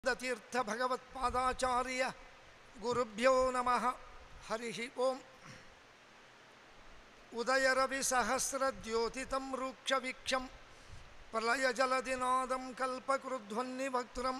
ತೀರ್ಥ ಭಗವತ್ಪಾದಾಚಾರ್ಯ ಗುರುಭ್ಯೋ ನಮಃ ಹರಿ ಓಂ ಉದಯರವಿಸಹಸ್ರದ್ಯೋತಿತಂ ರೂಕ್ಷವೀಕ್ಷಂ ಪ್ರಳಯಜಲದಿನಾದಂ ಕಲ್ಪಕೃಧ್ವನ್ನಿಭಕ್ತುರಂ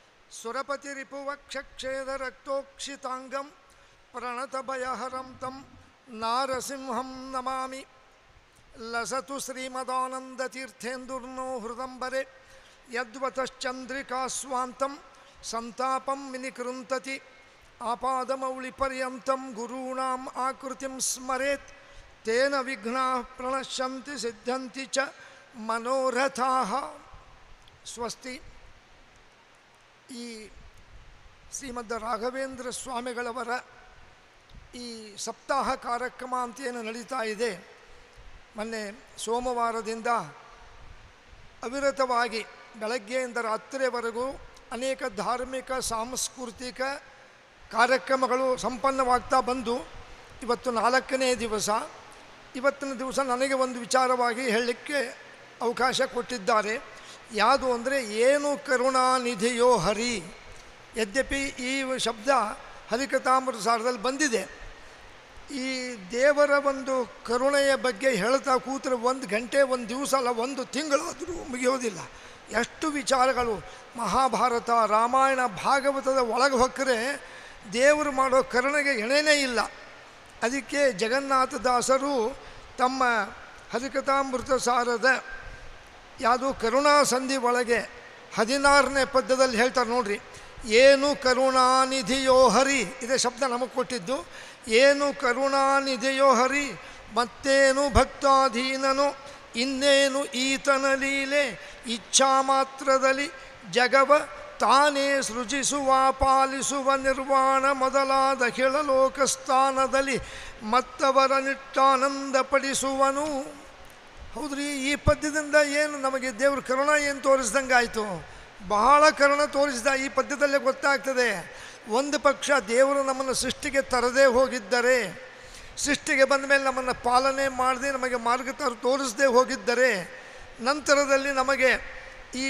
ಸುರಪತಿರಿಪುವಕ್ಷಕ್ಷೇದರಕ್ತೋಕ್ಷಿತಾಂಗಂ ಪ್ರಣತಭಯಹರಂ तं ನಾರಸಿಂಹಂ ನಮಾಮಿ ಲಸತು ಶ್ರೀಮದಾನಂದತೀರ್ಥೇಂದುರ್ನೋ ಹೃದಂಬರೆ ಯದ್ವತಶ್ಚಂದ್ರಿಕಾಸ್ವಾಂತಂ ಸಂತಾಪಂ ವಿನಿಕೃಂತತಿ ಆಪಾದಮೌಳಿಪರ್ಯಂతం ಗುರೂಣಾಂ ಆಕೃತಿಂ ಸ್ಮರೇತ್ ತೇನ ವಿಘ್ನಾಃ ಪ್ರಣಶ್ಯಂತಿ ಸಿದ್ಧಂತಿ ಚ ಮನೋರಥಾಃ ಸ್ವಸ್ತಿ ಈ ಶ್ರೀಮದ್ ರಾಘವೇಂದ್ರ ಸ್ವಾಮಿಗಳವರ ಈ ಸಪ್ತಾಹ ಕಾರ್ಯಕ್ರಮ ಅಂತ ಏನು ನಡೀತಾ ಇದೆ ಮೊನ್ನೆ ಸೋಮವಾರದಿಂದ ಅವಿರತವಾಗಿ ಬೆಳಗ್ಗೆಯಿಂದ ರಾತ್ರಿಯವರೆಗೂ ಅನೇಕ ಧಾರ್ಮಿಕ ಸಾಂಸ್ಕೃತಿಕ ಕಾರ್ಯಕ್ರಮಗಳು ಸಂಪನ್ನವಾಗ್ತಾ ಬಂದು ಇವತ್ತು ನಾಲ್ಕನೇ ದಿವಸ ಇವತ್ತಿನ ದಿವಸ ನನಗೆ ಒಂದು ವಿಚಾರವಾಗಿ ಹೇಳಲಿಕ್ಕೆ ಅವಕಾಶ ಕೊಟ್ಟಿದ್ದಾರೆ ಯಾವುದು ಅಂದರೆ ಏನು ಕರುಣಾನಿಧಿಯೋ ಹರಿ ಯದ್ಯಪಿ ಈ ಶಬ್ದ ಹರಿಕಥಾಮೃತ ಸಾರದಲ್ಲಿ ಬಂದಿದೆ ಈ ದೇವರ ಒಂದು ಕರುಣೆಯ ಬಗ್ಗೆ ಹೇಳ್ತಾ ಕೂತ್ರೆ ಒಂದು ಗಂಟೆ ಒಂದು ದಿವಸ ಅಲ್ಲ ಒಂದು ತಿಂಗಳಾದರೂ ಮುಗಿಯೋದಿಲ್ಲ ಎಷ್ಟು ವಿಚಾರಗಳು ಮಹಾಭಾರತ ರಾಮಾಯಣ ಭಾಗವತದ ಒಳಗೆ ಹೊಕ್ಕರೆ ದೇವರು ಮಾಡೋ ಕರುಣೆಗೆ ಎಣೆನೇ ಇಲ್ಲ ಅದಕ್ಕೆ ಜಗನ್ನಾಥದಾಸರು ತಮ್ಮ ಹರಿಕಥಾಮೃತ ಸಾರದ ಯಾವುದು ಕರುಣಾ ಸಂಧಿ ಒಳಗೆ ಹದಿನಾರನೇ ಪದ್ಯದಲ್ಲಿ ಹೇಳ್ತಾರೆ ನೋಡ್ರಿ ಏನು ಕರುಣಾನಿಧಿಯೋ ಹರಿ ಇದೇ ಶಬ್ದ ನಮಗೆ ಕೊಟ್ಟಿದ್ದು ಏನು ಕರುಣಾನಿಧಿಯೋ ಹರಿ ಮತ್ತೇನು ಭಕ್ತಾಧೀನನು ಇನ್ನೇನು ಈತನ ಲೀಲೆ ಇಚ್ಛಾ ಮಾತ್ರದಲ್ಲಿ ಜಗವ ತಾನೇ ಸೃಜಿಸುವ ಪಾಲಿಸುವ ನಿರ್ವಾಣ ಮೊದಲಾದ ಲೋಕಸ್ಥಾನದಲ್ಲಿ ಮತ್ತವರ ನಿಟ್ಟಾನಂದಪಡಿಸುವನು ಹೌದ್ರಿ ಈ ಪದ್ಯದಿಂದ ಏನು ನಮಗೆ ದೇವ್ರ ಕರುಣ ಏನು ತೋರಿಸ್ದಂಗೆ ಆಯಿತು ಬಹಳ ಕರುಣ ತೋರಿಸಿದ ಈ ಪದ್ಯದಲ್ಲೇ ಗೊತ್ತಾಗ್ತದೆ ಒಂದು ಪಕ್ಷ ದೇವರು ನಮ್ಮನ್ನು ಸೃಷ್ಟಿಗೆ ತರದೇ ಹೋಗಿದ್ದರೆ ಸೃಷ್ಟಿಗೆ ಬಂದ ಮೇಲೆ ನಮ್ಮನ್ನು ಪಾಲನೆ ಮಾಡದೆ ನಮಗೆ ಮಾರ್ಗ ತರ ತೋರಿಸದೇ ಹೋಗಿದ್ದರೆ ನಂತರದಲ್ಲಿ ನಮಗೆ ಈ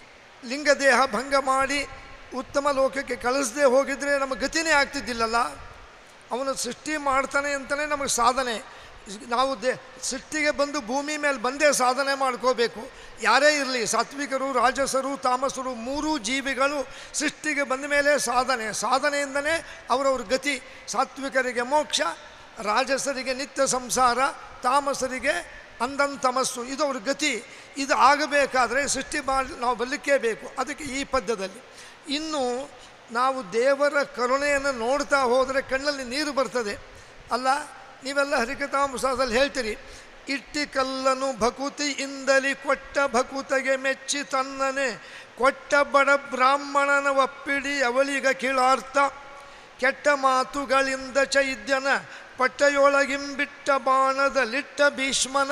ಲಿಂಗದೇಹ ಭಂಗ ಮಾಡಿ ಉತ್ತಮ ಲೋಕಕ್ಕೆ ಕಳಿಸದೆ ಹೋಗಿದ್ರೆ ನಮ್ಮ ಗತಿನೇ ಆಗ್ತಿದ್ದಿಲ್ಲಲ್ಲ ಅವನು ಸೃಷ್ಟಿ ಮಾಡ್ತಾನೆ ಅಂತಲೇ ನಮಗೆ ಸಾಧನೆ ನಾವು ದೇ ಸೃಷ್ಟಿಗೆ ಬಂದು ಭೂಮಿ ಮೇಲೆ ಬಂದೇ ಸಾಧನೆ ಮಾಡ್ಕೋಬೇಕು ಯಾರೇ ಇರಲಿ ಸಾತ್ವಿಕರು ರಾಜಸರು ತಾಮಸರು ಮೂರೂ ಜೀವಿಗಳು ಸೃಷ್ಟಿಗೆ ಬಂದ ಮೇಲೆ ಸಾಧನೆ ಸಾಧನೆಯಿಂದಲೇ ಅವರವ್ರ ಗತಿ ಸಾತ್ವಿಕರಿಗೆ ಮೋಕ್ಷ ರಾಜಸರಿಗೆ ನಿತ್ಯ ಸಂಸಾರ ತಾಮಸರಿಗೆ ಅಂದನ್ ತಮಸ್ಸು ಇದು ಅವ್ರ ಗತಿ ಇದು ಆಗಬೇಕಾದ್ರೆ ಸೃಷ್ಟಿ ಮಾಡಿ ನಾವು ಬರಲಿಕ್ಕೇ ಬೇಕು ಅದಕ್ಕೆ ಈ ಪದ್ಯದಲ್ಲಿ ಇನ್ನು ನಾವು ದೇವರ ಕರುಣೆಯನ್ನು ನೋಡ್ತಾ ಹೋದರೆ ಕಣ್ಣಲ್ಲಿ ನೀರು ಬರ್ತದೆ ಅಲ್ಲ ನೀವೆಲ್ಲ ಹರಿಕಥಾಂಸದಲ್ಲಿ ಹೇಳ್ತೀರಿ ಇಟ್ಟಿ ಕಲ್ಲನು ಭಕುತಿಯಿಂದಲಿ ಕೊಟ್ಟ ಭಕುತಗೆ ಮೆಚ್ಚಿ ತನ್ನನೆ ಕೊಟ್ಟ ಬಡ ಬ್ರಾಹ್ಮಣನ ಒಪ್ಪಿಡಿ ಅವಳಿಗ ಕೀಳಾರ್ಥ ಕೆಟ್ಟ ಮಾತುಗಳಿಂದ ಚೈದ್ಯನ ಪಟ್ಟೆಯೊಳಗಿಂಬಿಟ್ಟ ಬಾಣದಲ್ಲಿಟ್ಟ ಭೀಷ್ಮನ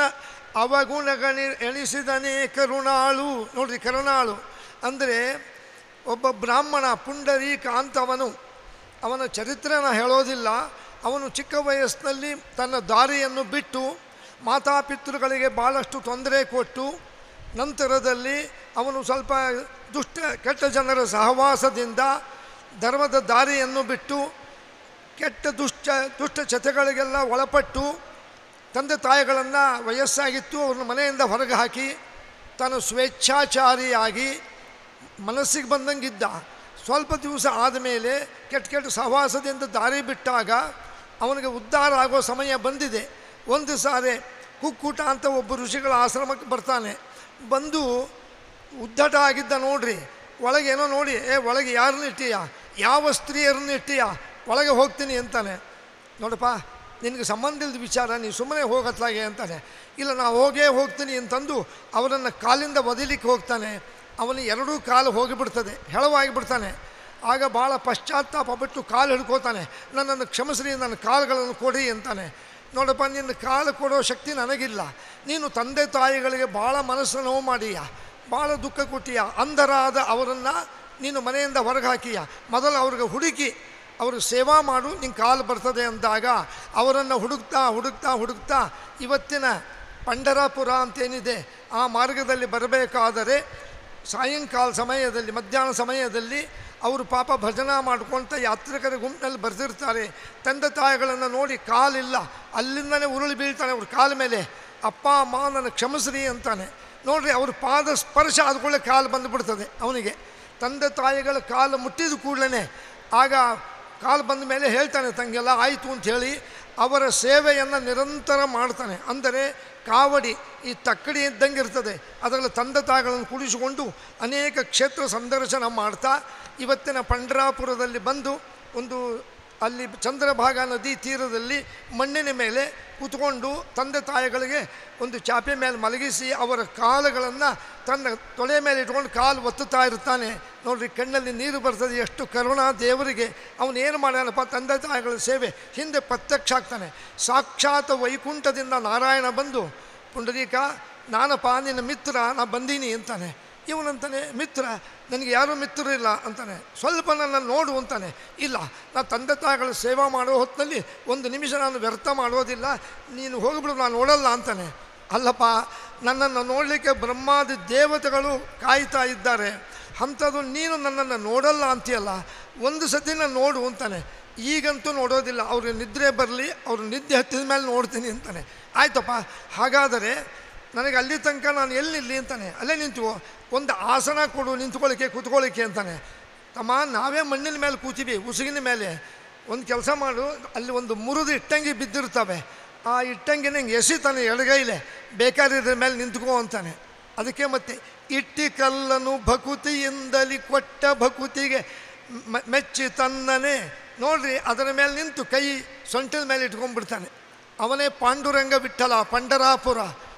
ಅವಗುಣಗಣಿ ಎಣಿಸಿದನೇ ಕರುಣಾಳು ನೋಡ್ರಿ ಕರುಣಾಳು ಅಂದರೆ ಒಬ್ಬ ಬ್ರಾಹ್ಮಣ ಪುಂಡರೀಕ ಅಂತವನು ಅವನ ಚರಿತ್ರೆನ ಹೇಳೋದಿಲ್ಲ ಅವನು ಚಿಕ್ಕ ವಯಸ್ಸಿನಲ್ಲಿ ತನ್ನ ದಾರಿಯನ್ನು ಬಿಟ್ಟು ಮಾತಾಪಿತೃಗಳಿಗೆ ಭಾಳಷ್ಟು ತೊಂದರೆ ಕೊಟ್ಟು ನಂತರದಲ್ಲಿ ಅವನು ಸ್ವಲ್ಪ ದುಷ್ಟ ಕೆಟ್ಟ ಜನರ ಸಹವಾಸದಿಂದ ಧರ್ಮದ ದಾರಿಯನ್ನು ಬಿಟ್ಟು ಕೆಟ್ಟ ದುಷ್ಟ ದುಷ್ಟ ಚತೆಗಳಿಗೆಲ್ಲ ಒಳಪಟ್ಟು ತಂದೆ ತಾಯಿಗಳನ್ನು ವಯಸ್ಸಾಗಿತ್ತು ಅವ್ರನ್ನ ಮನೆಯಿಂದ ಹೊರಗೆ ಹಾಕಿ ತಾನು ಸ್ವೇಚ್ಛಾಚಾರಿಯಾಗಿ ಮನಸ್ಸಿಗೆ ಬಂದಂಗಿದ್ದ ಸ್ವಲ್ಪ ದಿವಸ ಆದಮೇಲೆ ಕೆಟ್ಟ ಕೆಟ್ಟ ಸಹವಾಸದಿಂದ ದಾರಿ ಬಿಟ್ಟಾಗ ಅವನಿಗೆ ಉದ್ಧಾರ ಆಗೋ ಸಮಯ ಬಂದಿದೆ ಒಂದು ಸಾರಿ ಕುಕ್ಕೂಟ ಅಂತ ಒಬ್ಬ ಋಷಿಗಳ ಆಶ್ರಮಕ್ಕೆ ಬರ್ತಾನೆ ಬಂದು ಉದ್ದಟ ಆಗಿದ್ದ ನೋಡ್ರಿ ಒಳಗೆ ಏನೋ ನೋಡಿ ಏ ಒಳಗೆ ಯಾರನ್ನ ಇಟ್ಟೀಯ ಯಾವ ಸ್ತ್ರೀಯರನ್ನ ಇಟ್ಟೀಯ ಒಳಗೆ ಹೋಗ್ತೀನಿ ಅಂತಾನೆ ನೋಡಪ್ಪ ನಿನಗೆ ಸಂಬಂಧ ಇಲ್ಲದ ವಿಚಾರ ನೀವು ಸುಮ್ಮನೆ ಹೋಗತ್ಲಾಗೆ ಅಂತಾನೆ ಇಲ್ಲ ನಾವು ಹೋಗೇ ಹೋಗ್ತೀನಿ ಅಂತಂದು ಅವರನ್ನು ಕಾಲಿಂದ ಒದಿಲಿಕ್ಕೆ ಹೋಗ್ತಾನೆ ಅವನು ಎರಡೂ ಕಾಲು ಹೋಗಿಬಿಡ್ತದೆ ಹೆಳವಾಗಿಬಿಡ್ತಾನೆ ಆಗ ಭಾಳ ಪಶ್ಚಾತ್ತಾಪ ಬಿಟ್ಟು ಕಾಲು ಹಿಡ್ಕೋತಾನೆ ನನ್ನನ್ನು ಕ್ಷಮಿಸ್ರಿ ನನ್ನ ಕಾಲುಗಳನ್ನು ಕೊಡಿ ಅಂತಾನೆ ನೋಡಪ್ಪ ನಿನ್ನ ಕಾಲು ಕೊಡೋ ಶಕ್ತಿ ನನಗಿಲ್ಲ ನೀನು ತಂದೆ ತಾಯಿಗಳಿಗೆ ಭಾಳ ಮನಸ್ಸು ನೋವು ಮಾಡೀಯ ಭಾಳ ದುಃಖ ಕೊಟ್ಟೀಯ ಅಂಧರಾದ ಅವರನ್ನು ನೀನು ಮನೆಯಿಂದ ಹೊರಗೆ ಹಾಕೀಯ ಮೊದಲು ಅವ್ರಿಗೆ ಹುಡುಕಿ ಅವ್ರಿಗೆ ಸೇವಾ ಮಾಡು ನಿಂಗೆ ಕಾಲು ಬರ್ತದೆ ಅಂದಾಗ ಅವರನ್ನು ಹುಡುಕ್ತಾ ಹುಡುಕ್ತಾ ಹುಡುಕ್ತಾ ಇವತ್ತಿನ ಪಂಡರಾಪುರ ಅಂತೇನಿದೆ ಆ ಮಾರ್ಗದಲ್ಲಿ ಬರಬೇಕಾದರೆ ಸಾಯಂಕಾಲ ಸಮಯದಲ್ಲಿ ಮಧ್ಯಾಹ್ನ ಸಮಯದಲ್ಲಿ ಅವರು ಪಾಪ ಭಜನಾ ಮಾಡ್ಕೊತ ಯಾತ್ರಿಕರ ಗುಂಪಿನಲ್ಲಿ ಬರೆದಿರ್ತಾರೆ ತಂದೆ ತಾಯಿಗಳನ್ನು ನೋಡಿ ಕಾಲಿಲ್ಲ ಅಲ್ಲಿಂದನೇ ಉರುಳಿ ಬೀಳ್ತಾನೆ ಅವ್ರ ಕಾಲ ಮೇಲೆ ಅಪ್ಪ ಅಮ್ಮ ನನ್ನ ಕ್ಷಮಿಸ್ರಿ ಅಂತಾನೆ ನೋಡ್ರಿ ಅವ್ರ ಪಾದ ಸ್ಪರ್ಶ ಆದ್ಕೊಳ್ಳೆ ಕಾಲು ಬಂದುಬಿಡ್ತದೆ ಅವನಿಗೆ ತಂದೆ ತಾಯಿಗಳ ಕಾಲು ಮುಟ್ಟಿದ ಕೂಡಲೇ ಆಗ ಕಾಲು ಬಂದ ಮೇಲೆ ಹೇಳ್ತಾನೆ ತಂಗೆಲ್ಲ ಆಯಿತು ಅಂತ ಹೇಳಿ ಅವರ ಸೇವೆಯನ್ನು ನಿರಂತರ ಮಾಡ್ತಾನೆ ಅಂದರೆ ಕಾವಡಿ ಈ ತಕ್ಕಡಿ ಇದ್ದಂಗೆ ಇರ್ತದೆ ಅದರಲ್ಲಿ ತಂದೆ ತಾಯಿಗಳನ್ನು ಕುಡಿಸಿಕೊಂಡು ಅನೇಕ ಕ್ಷೇತ್ರ ಸಂದರ್ಶನ ಮಾಡ್ತಾ ಇವತ್ತಿನ ಪಂಡ್ರಾಪುರದಲ್ಲಿ ಬಂದು ಒಂದು ಅಲ್ಲಿ ಚಂದ್ರಭಾಗ ನದಿ ತೀರದಲ್ಲಿ ಮಣ್ಣಿನ ಮೇಲೆ ಕೂತ್ಕೊಂಡು ತಂದೆ ತಾಯಿಗಳಿಗೆ ಒಂದು ಚಾಪೆ ಮೇಲೆ ಮಲಗಿಸಿ ಅವರ ಕಾಲುಗಳನ್ನು ತನ್ನ ತೊಳೆ ಮೇಲೆ ಇಟ್ಕೊಂಡು ಕಾಲು ಒತ್ತುತ್ತಾ ಇರ್ತಾನೆ ನೋಡ್ರಿ ಕಣ್ಣಲ್ಲಿ ನೀರು ಬರ್ತದೆ ಎಷ್ಟು ಕರುಣಾ ದೇವರಿಗೆ ಅವನು ಏನು ಮಾಡ್ಯಾನಪ್ಪ ತಂದೆ ತಾಯಿಗಳ ಸೇವೆ ಹಿಂದೆ ಪ್ರತ್ಯಕ್ಷ ಆಗ್ತಾನೆ ಸಾಕ್ಷಾತ್ ವೈಕುಂಠದಿಂದ ನಾರಾಯಣ ಬಂದು ಪುಂಡರೀಕ ನಾನಪ್ಪ ನಿನ್ನ ಮಿತ್ರ ನಾ ಬಂದೀನಿ ಅಂತಾನೆ ಇವನಂತಾನೆ ಮಿತ್ರ ನನಗೆ ಯಾರೂ ಮಿತ್ರರಿಲ್ಲ ಅಂತಾನೆ ಸ್ವಲ್ಪ ನನ್ನ ನೋಡು ಅಂತಾನೆ ಇಲ್ಲ ನಾ ತಂದೆ ತಾಯಿಗಳ ಸೇವಾ ಮಾಡೋ ಹೊತ್ತಿನಲ್ಲಿ ಒಂದು ನಿಮಿಷ ನಾನು ವ್ಯರ್ಥ ಮಾಡೋದಿಲ್ಲ ನೀನು ಹೋಗಿಬಿಡು ನಾನು ನೋಡಲ್ಲ ಅಂತಾನೆ ಅಲ್ಲಪ್ಪ ನನ್ನನ್ನು ನೋಡಲಿಕ್ಕೆ ಬ್ರಹ್ಮಾದಿ ದೇವತೆಗಳು ಕಾಯ್ತಾ ಇದ್ದಾರೆ ಅಂಥದ್ದು ನೀನು ನನ್ನನ್ನು ನೋಡಲ್ಲ ಅಂತೀಯಲ್ಲ ಒಂದು ಸತಿ ನಾನು ನೋಡು ಅಂತಾನೆ ಈಗಂತೂ ನೋಡೋದಿಲ್ಲ ಅವ್ರಿಗೆ ನಿದ್ರೆ ಬರಲಿ ಅವ್ರು ನಿದ್ದೆ ಹತ್ತಿದ ಮೇಲೆ ನೋಡ್ತೀನಿ ಅಂತಾನೆ ಆಯ್ತಪ್ಪ ಹಾಗಾದರೆ ನನಗೆ ಅಲ್ಲಿ ತನಕ ನಾನು ಎಲ್ಲಿ ನಿಲ್ಲಿ ಅಂತಾನೆ ಅಲ್ಲೇ ನಿಂತು ಒಂದು ಆಸನ ಕೊಡು ನಿಂತ್ಕೊಳ್ಳಿಕ್ಕೆ ಕೂತ್ಕೊಳ್ಳಿಕ್ಕೆ ಅಂತಾನೆ ತಮ್ಮ ನಾವೇ ಮಣ್ಣಿನ ಮೇಲೆ ಕೂತೀವಿ ಉಸುಗಿನ ಮೇಲೆ ಒಂದು ಕೆಲಸ ಮಾಡು ಅಲ್ಲಿ ಒಂದು ಮುರಿದು ಇಟ್ಟಂಗಿ ಬಿದ್ದಿರ್ತವೆ ಆ ಇಟ್ಟಂಗಿನ ಹಿಂಗೆ ಎಸಿತಾನೆ ಎಡಗೈಲೆ ಬೇಕಾದ್ರೆ ಮೇಲೆ ನಿಂತ್ಕೋ ಅಂತಾನೆ ಅದಕ್ಕೆ ಮತ್ತೆ ಇಟ್ಟಿ ಕಲ್ಲನು ಭಕುತಿಯಿಂದಲಿ ಕೊಟ್ಟ ಭಕುತಿಗೆ ಮ- ಮೆಚ್ಚಿ ತನ್ನನೆ ನೋಡ್ರಿ ಅದರ ಮೇಲೆ ನಿಂತು ಕೈ ಸೊಂಟದ ಮೇಲೆ ಇಟ್ಕೊಂಡ್ಬಿಡ್ತಾನೆ ಅವನೇ ಪಾಂಡುರಂಗ ವಿಠಲ ಪಂಡರಾಪುರ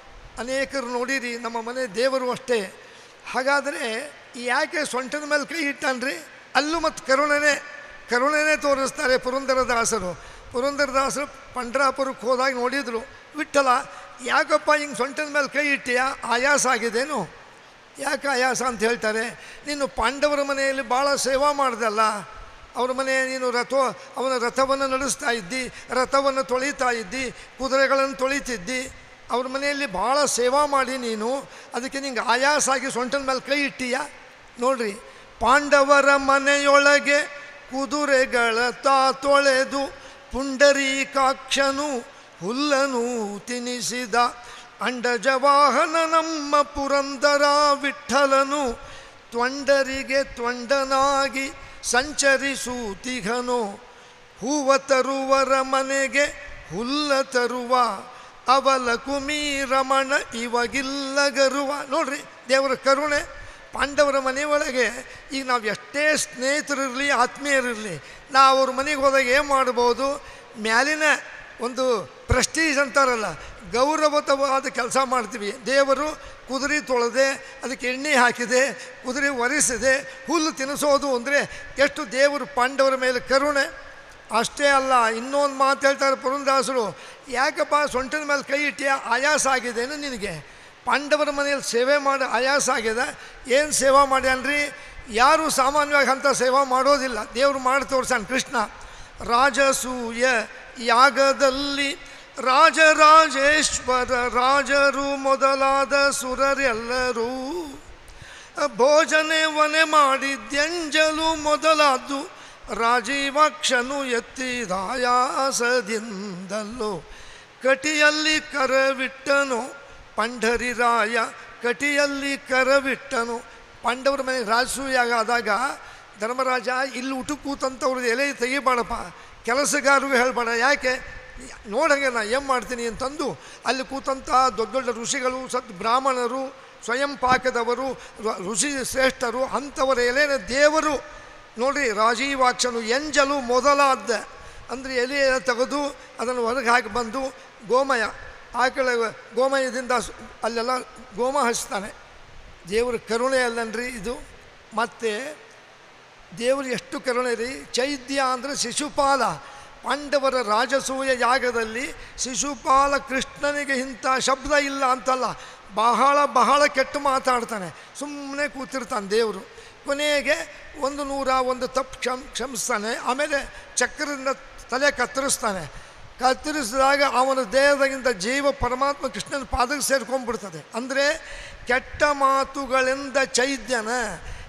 ಅನೇಕರು ನೋಡಿರಿ ನಮ್ಮ ಮನೆ ದೇವರು ಅಷ್ಟೇ ಹಾಗಾದರೆ ಯಾಕೆ ಸೊಂಟದ ಮೇಲೆ ಕೈ ಇಟ್ಟಾನ್ರಿ ಅಲ್ಲೂ ಮತ್ತು ಕರುಣನೆ ಕರುಣನೆ ತೋರಿಸ್ತಾರೆ ಪುರಂದರದಾಸರು ಪುರಂದರದಾಸರು ಪಂಡ್ರಾಪುರಕ್ಕೆ ಹೋದಾಗ ನೋಡಿದ್ರು ವಿಠಲ ಯಾಕಪ್ಪ ಹಿಂಗೆ ಸೊಂಟದ ಮೇಲೆ ಕೈ ಇಟ್ಟಿಯ ಆಯಾಸ ಆಗಿದೇನು ಯಾಕೆ ಆಯಾಸ ಅಂತ ಹೇಳ್ತಾರೆ ನೀನು ಪಾಂಡವರ ಮನೆಯಲ್ಲಿ ಭಾಳ ಸೇವಾ ಮಾಡ್ದಲ್ಲ ಅವ್ರ ಮನೆ ನೀನು ರಥ ಅವನ ರಥವನ್ನು ನಡೆಸ್ತಾ ಇದ್ದಿ ರಥವನ್ನು ತೊಳಿತಾ ಇದ್ದಿ ಕುದುರೆಗಳನ್ನು ತೊಳಿತಿದ್ದಿ ಅವ್ರ ಮನೆಯಲ್ಲಿ ಭಾಳ ಸೇವಾ ಮಾಡಿ ನೀನು ಅದಕ್ಕೆ ನಿಂಗೆ ಆಯಾಸ ಆಗಿ ಸೊಂಟದ ಮೇಲೆ ಕೈ ಇಟ್ಟೀಯ ನೋಡ್ರಿ ಪಾಂಡವರ ಮನೆಯೊಳಗೆ ಕುದುರೆಗಳ ತಾ ತೊಳೆದು ಪುಂಡರೀಕಾಕ್ಷನು ಹುಲ್ಲನು ತಿನಿಸಿದ ಅಂಡಜವಾಹನ ನಮ್ಮ ಪುರಂದರ ವಿಠಲನು ತ್ವಂಡರಿಗೆ ತ್ವಂಡನಾಗಿ ಸಂಚರಿಸೂತಿಗನು ಹೂವ ತರುವರ ಮನೆಗೆ ಹುಲ್ಲ ತರುವ ಅವಲ ಕುಮಿ ರಮಣ ಇವಾಗಿಲ್ಲಗರುವ ನೋಡ್ರಿ ದೇವರ ಕರುಣೆ ಪಾಂಡವರ ಮನೆಯೊಳಗೆ ಈಗ ನಾವು ಎಷ್ಟೇ ಸ್ನೇಹಿತರಿರಲಿ ಆತ್ಮೀಯರಿರಲಿ ನಾವು ಅವ್ರ ಮನೆಗೆ ಹೋದಾಗ ಏನು ಮಾಡ್ಬೋದು ಮ್ಯಾಲಿನ ಒಂದು ಪ್ರೆಸ್ಟೀಜ್ ಅಂತಾರಲ್ಲ ಗೌರವತವಾದ ಕೆಲಸ ಮಾಡ್ತೀವಿ ದೇವರು ಕುದುರೆ ತೊಳೆದೆ ಅದಕ್ಕೆ ಎಣ್ಣೆ ಹಾಕಿದೆ ಕುದುರೆ ಒರೆಸಿದೆ ಹುಲ್ಲು ತಿನ್ನಿಸೋದು ಅಂದರೆ ಎಷ್ಟು ದೇವರು ಪಾಂಡವರ ಮೇಲೆ ಕರುಣೆ ಅಷ್ಟೇ ಅಲ್ಲ ಇನ್ನೊಂದು ಮಾತು ಹೇಳ್ತಾರೆ ಪುರಂದಾಸರು ಯಾಕಪ್ಪ ಸೊಂಟದ ಮೇಲೆ ಕೈ ಇಟ್ಟಿಯ ಆಯಾಸ ಆಗಿದೇನು ನಿನಗೆ ಪಾಂಡವರ ಮನೆಯಲ್ಲಿ ಸೇವೆ ಮಾಡಿ ಆಯಾಸ ಆಗಿದೆ ಏನು ಸೇವಾ ಮಾಡ್ಯಾನ್ರಿ ಯಾರು ಸಾಮಾನ್ಯವಾಗಿ ಅಂಥ ಸೇವಾ ಮಾಡೋದಿಲ್ಲ ದೇವರು ಮಾಡಿ ತೋರ್ಸಾನ ಕೃಷ್ಣ ರಾಜಸೂಯ ಯಾಗದಲ್ಲಿ ರಾಜರಾಜೇಶ್ವರ ರಾಜರು ಮೊದಲಾದ ಸುರರೆಲ್ಲರೂ ಭೋಜನೆ ವನೆ ಮಾಡಿದ್ಯಂಜಲು ಮೊದಲಾದ್ದು ರಾಜೀವಾಕ್ಷನು ಎತ್ತಿದಾಯಾಸದಿಂದಲ್ಲೋ ಕಟಿಯಲ್ಲಿ ಕರವಿಟ್ಟನು ಪಂಢರಿರಾಯ ಕಟಿಯಲ್ಲಿ ಕರವಿಟ್ಟನು ಪಾಂಡವರ ಮನೆ ರಾಜಸೂಯಾಗ ಆದಾಗ ಧರ್ಮರಾಜ ಇಲ್ಲಿ ಊಟ ಕೂತಂಥವ್ರದ್ದು ಎಲೆ ತೆಗಿಬೇಡಪ್ಪ ಕೆಲಸಗಾರರು ಹೇಳಬೇಡ ಯಾಕೆ ನೋಡಂಗೆ ನಾ ಏನು ಮಾಡ್ತೀನಿ ಅಂತಂದು ಅಲ್ಲಿ ಕೂತಂಥ ದೊಡ್ಡ ದೊಡ್ಡ ಋಷಿಗಳು ಸತ್ ಬ್ರಾಹ್ಮಣರು ಸ್ವಯಂ ಪಾಕದವರು ರ- ಋಷಿ ಶ್ರೇಷ್ಠರು ಅಂಥವರ ಎಲೆನ ದೇವರು ನೋಡ್ರಿ ರಾಜೀವಾಕ್ಷನು ಎಂಜಲು ಮೊದಲಾದ ಅಂದರೆ ಎಲೆ ತೆಗೆದು ಅದನ್ನು ಹೊರಗೆ ಹಾಕಿ ಬಂದು ಗೋಮಯ ಆಕಳ ಗೋಮಯದಿಂದ ಸ್- ಅಲ್ಲೆಲ್ಲ ಗೋಮ ಹಚ್ತಾನೆ ದೇವರ ಕರುಣೆ ಅಲ್ಲನ್ರಿ ಇದು ಮತ್ತು ದೇವರು ಎಷ್ಟು ಕರುಣೆ ರೀ ಚೈದ್ಯ ಅಂದರೆ ಶಿಶುಪಾಲ ಪಾಂಡವರ ರಾಜಸೂಯ ಯಾಗದಲ್ಲಿ ಶಿಶುಪಾಲ ಕೃಷ್ಣನಿಗೆ ಇಂಥ ಶಬ್ದ ಇಲ್ಲ ಅಂತಲ್ಲ ಬಹಳ ಬಹಳ ಕೆಟ್ಟು ಮಾತಾಡ್ತಾನೆ ಸುಮ್ಮನೆ ಕೂತಿರ್ತಾನೆ ದೇವರು ಕೊನೆಗೆ ಒಂದು ನೂರ ಒಂದು ತಪ್ಪು ಕ್ಷಮ್ ಕ್ಷಮಿಸ್ತಾನೆ ಆಮೇಲೆ ಚಕ್ರದಿಂದ ತಲೆ ಕತ್ತರಿಸ್ತಾನೆ ಕತ್ತರಿಸಿದಾಗ ಅವನ ದೇಹದಾಗಿಂದ ಜೀವ ಪರಮಾತ್ಮ ಕೃಷ್ಣನ ಪಾದಕ್ಕೆ ಸೇರ್ಕೊಂಡ್ಬಿಡ್ತದೆ ಅಂದರೆ ಕೆಟ್ಟ ಮಾತುಗಳಿಂದ ಚೈದ್ಯನ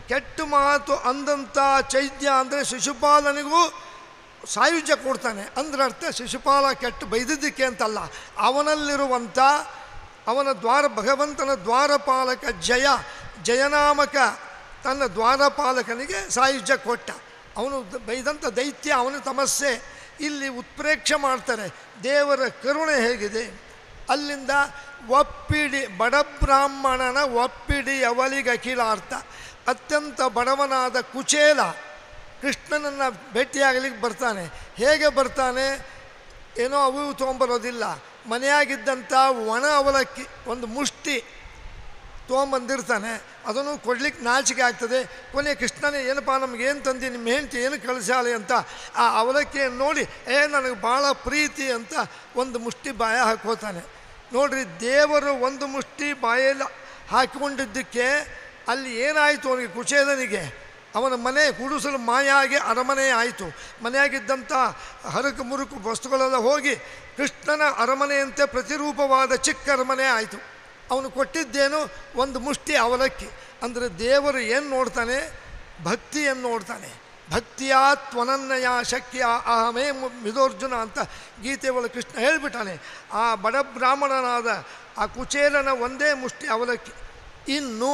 ಕೆಟ್ಟ ಮಾತು ಅಂದಂಥ ಚೈತ್ಯ ಅಂದರೆ ಶಿಶುಪಾಲನಿಗೂ ಸಾಯುಜ್ಯ ಕೊಡ್ತಾನೆ ಅಂದ್ರೆ ಅರ್ಥ ಶಿಶುಪಾಲ ಕೆಟ್ಟು ಬೈದಿದ್ದಕ್ಕೆ ಅಂತಲ್ಲ ಅವನಲ್ಲಿರುವಂಥ ಅವನ ದ್ವಾರ ಭಗವಂತನ ದ್ವಾರಪಾಲಕ ಜಯ ಜಯನಾಮಕ ತನ್ನ ದ್ವಾರಪಾಲಕನಿಗೆ ಸಾಯುಜ್ಯ ಕೊಟ್ಟ ಅವನು ದ- ಬೈದಂಥ ದೈತ್ಯ ಅವನ ತಮಸ್ಸೆ ಇಲ್ಲಿ ಉತ್ಪ್ರೇಕ್ಷೆ ಮಾಡ್ತಾರೆ ದೇವರ ಕರುಣೆ ಹೇಗಿದೆ ಅಲ್ಲಿಂದ ಒಪ್ಪಿಡಿ ಬಡಬ್ರಾಹ್ಮಣನ ಒಪ್ಪಿಡಿ ಅವಲಿಗೆ ಅಖಿಲಾರ್ಥ ಅತ್ಯಂತ ಬಡವನಾದ ಕುಚೇಲ ಕೃಷ್ಣನನ್ನು ಭೇಟಿಯಾಗಲಿಕ್ಕೆ ಬರ್ತಾನೆ ಹೇಗೆ ಬರ್ತಾನೆ ಏನೋ ಅವು ಇವು ತೊಗೊಂಬರೋದಿಲ್ಲ ಮನೆಯಾಗಿದ್ದಂಥ ಒಣ ಅವಲಕ್ಕಿ ಒಂದು ಮುಷ್ಟಿ ತೊಗೊಂಬಂದಿರ್ತಾನೆ ಅದನ್ನು ಕೊಡ್ಲಿಕ್ಕೆ ನಾಚಿಕೆ ಆಗ್ತದೆ ಕೊನೆ ಕೃಷ್ಣನೇ ಏನಪ್ಪ ನಮ್ಗೆ ಏನು ತಂದು ನಿಮ್ಮ ಹೆಂಡತಿ ಏನು ಕಳಿಸಾಲಿ ಅಂತ ಆ ಅವಲಕ್ಕಿಯನ್ನು ನೋಡಿ ಏ ನನಗೆ ಭಾಳ ಪ್ರೀತಿ ಅಂತ ಒಂದು ಮುಷ್ಟಿ ಬಾಯ ಹಾಕೋತಾನೆ ನೋಡ್ರಿ ದೇವರು ಒಂದು ಮುಷ್ಟಿ ಬಾಯಲ್ಲಿ ಹಾಕಿಕೊಂಡಿದ್ದಕ್ಕೆ ಅಲ್ಲಿ ಏನಾಯಿತು ಅವನಿಗೆ ಕುಚೇಲನಿಗೆ ಅವನ ಮನೆ ಗುಡಿಸಲು ಮಾಯಾಗಿ ಅರಮನೆ ಆಯಿತು ಮನೆಯಾಗಿದ್ದಂಥ ಹರಕು ಮುರುಕು ವಸ್ತುಗಳೆಲ್ಲ ಹೋಗಿ ಕೃಷ್ಣನ ಅರಮನೆಯಂತೆ ಪ್ರತಿರೂಪವಾದ ಚಿಕ್ಕ ಅರಮನೆ ಆಯಿತು ಅವನು ಕೊಟ್ಟಿದ್ದೇನು ಒಂದು ಮುಷ್ಟಿ ಅವಲಕ್ಕಿ ಅಂದರೆ ದೇವರು ಏನು ನೋಡ್ತಾನೆ ಭಕ್ತಿಯನ್ನು ನೋಡ್ತಾನೆ ಭಕ್ತಿಯ ತ್ವನನ್ನಯ ಶಕ್ಯ ಅಹಮೇ ಮು- ಮಿದೋರ್ಜುನ ಅಂತ ಗೀತೆ ಒಳಗೆ ಕೃಷ್ಣ ಹೇಳಿಬಿಟ್ಟಾನೆ ಆ ಬಡ ಬ್ರಾಹ್ಮಣನಾದ ಆ ಕುಚೇಲನ ಒಂದೇ ಮುಷ್ಟಿ ಅವಲಕ್ಕಿ ಇನ್ನು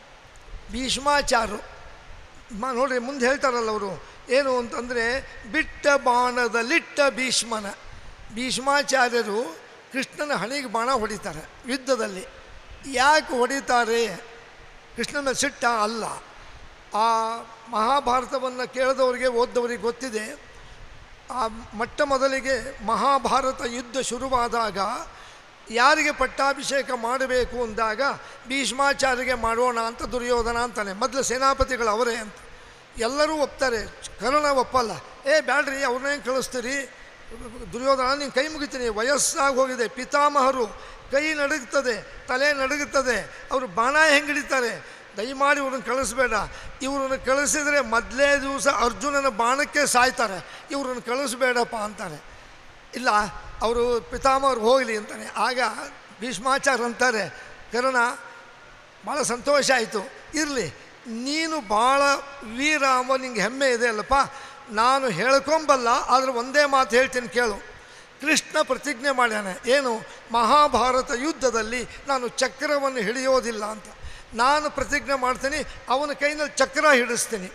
ಭೀಷ್ಮಾಚಾರ್ಯರು ಮ ನೋಡ್ರಿ ಮುಂದೆ ಹೇಳ್ತಾರಲ್ಲ ಅವರು ಏನು ಅಂತಂದರೆ ಬಿಟ್ಟ ಬಾಣದಲ್ಲಿಟ್ಟ ಭೀಷ್ಮನ ಭೀಷ್ಮಾಚಾರ್ಯರು ಕೃಷ್ಣನ ಹಣೆಗೆ ಬಾಣ ಹೊಡಿತಾರೆ ಯುದ್ಧದಲ್ಲಿ ಯಾಕೆ ಹೊಡಿತಾರೆ ಕೃಷ್ಣನ ಸಿಟ್ಟ ಅಲ್ಲ ಆ ಮಹಾಭಾರತವನ್ನು ಕೇಳಿದವರಿಗೆ ಓದ್ದವರಿಗೆ ಗೊತ್ತಿದೆ ಆ ಮೊಟ್ಟ ಮೊದಲಿಗೆ ಮಹಾಭಾರತ ಯುದ್ಧ ಶುರುವಾದಾಗ ಯಾರಿಗೆ ಪಟ್ಟಾಭಿಷೇಕ ಮಾಡಬೇಕು ಅಂದಾಗ ಭೀಷ್ಮಾಚಾರ್ಯಗೆ ಮಾಡೋಣ ಅಂತ ದುರ್ಯೋಧನ ಅಂತಾನೆ ಮೊದಲು ಸೇನಾಪತಿಗಳು ಅವರೇ ಅಂತ ಎಲ್ಲರೂ ಒಪ್ತಾರೆ ಕರ್ಣ ಒಪ್ಪಲ್ಲ ಏ ಬ್ಯಾಡ್ರಿ ಅವ್ರನ್ನೇನು ಕಳಿಸ್ತೀರಿ ದುರ್ಯೋಧನ ನೀನು ಕೈ ಮುಗಿತೀನಿ ವಯಸ್ಸಾಗಿ ಹೋಗಿದೆ ಪಿತಾಮಹರು ಕೈ ನಡುಗ್ತದೆ ತಲೆ ನಡುಗುತ್ತದೆ ಅವರು ಬಾಣ ಹೆಂಗೆ ಹಿಡಿತಾರೆ ದಯಮಾಡಿ ಇವ್ರನ್ನ ಕಳಿಸ್ಬೇಡ ಇವ್ರನ್ನ ಕಳಿಸಿದರೆ ಮೊದಲೇ ದಿವಸ ಅರ್ಜುನನ ಬಾಣಕ್ಕೆ ಸಾಯ್ತಾರೆ ಇವ್ರನ್ನ ಕಳಿಸ್ಬೇಡಪ್ಪ ಅಂತಾರೆ ಇಲ್ಲ ಅವರು ಪಿತಾಮಹರು ಹೋಗಲಿ ಅಂತಾನೆ ಆಗ ಭೀಷ್ಮಾಚಾರ್ಯ ಅಂತಾರೆ ಕರುಣ ಭಾಳ ಸಂತೋಷ ಆಯಿತು ಇರಲಿ ನೀನು ಭಾಳ ವೀರ ಅಂಬ ನಿಂಗೆ ಹೆಮ್ಮೆ ಇದೆ ಅಲ್ಲಪ್ಪ ನಾನು ಹೇಳ್ಕೊಂಬಲ್ಲ ಆದರೆ ಒಂದೇ ಮಾತು ಹೇಳ್ತೀನಿ ಕೇಳು ಕೃಷ್ಣ ಪ್ರತಿಜ್ಞೆ ಮಾಡ್ಯಾನೆ ಏನು ಮಹಾಭಾರತ ಯುದ್ಧದಲ್ಲಿ ನಾನು ಚಕ್ರವನ್ನು ಹಿಡಿಯೋದಿಲ್ಲ ಅಂತ ನಾನು ಪ್ರತಿಜ್ಞೆ ಮಾಡ್ತೀನಿ ಅವನ ಕೈನಲ್ಲಿ ಚಕ್ರ ಹಿಡಿಸ್ತೀನಿ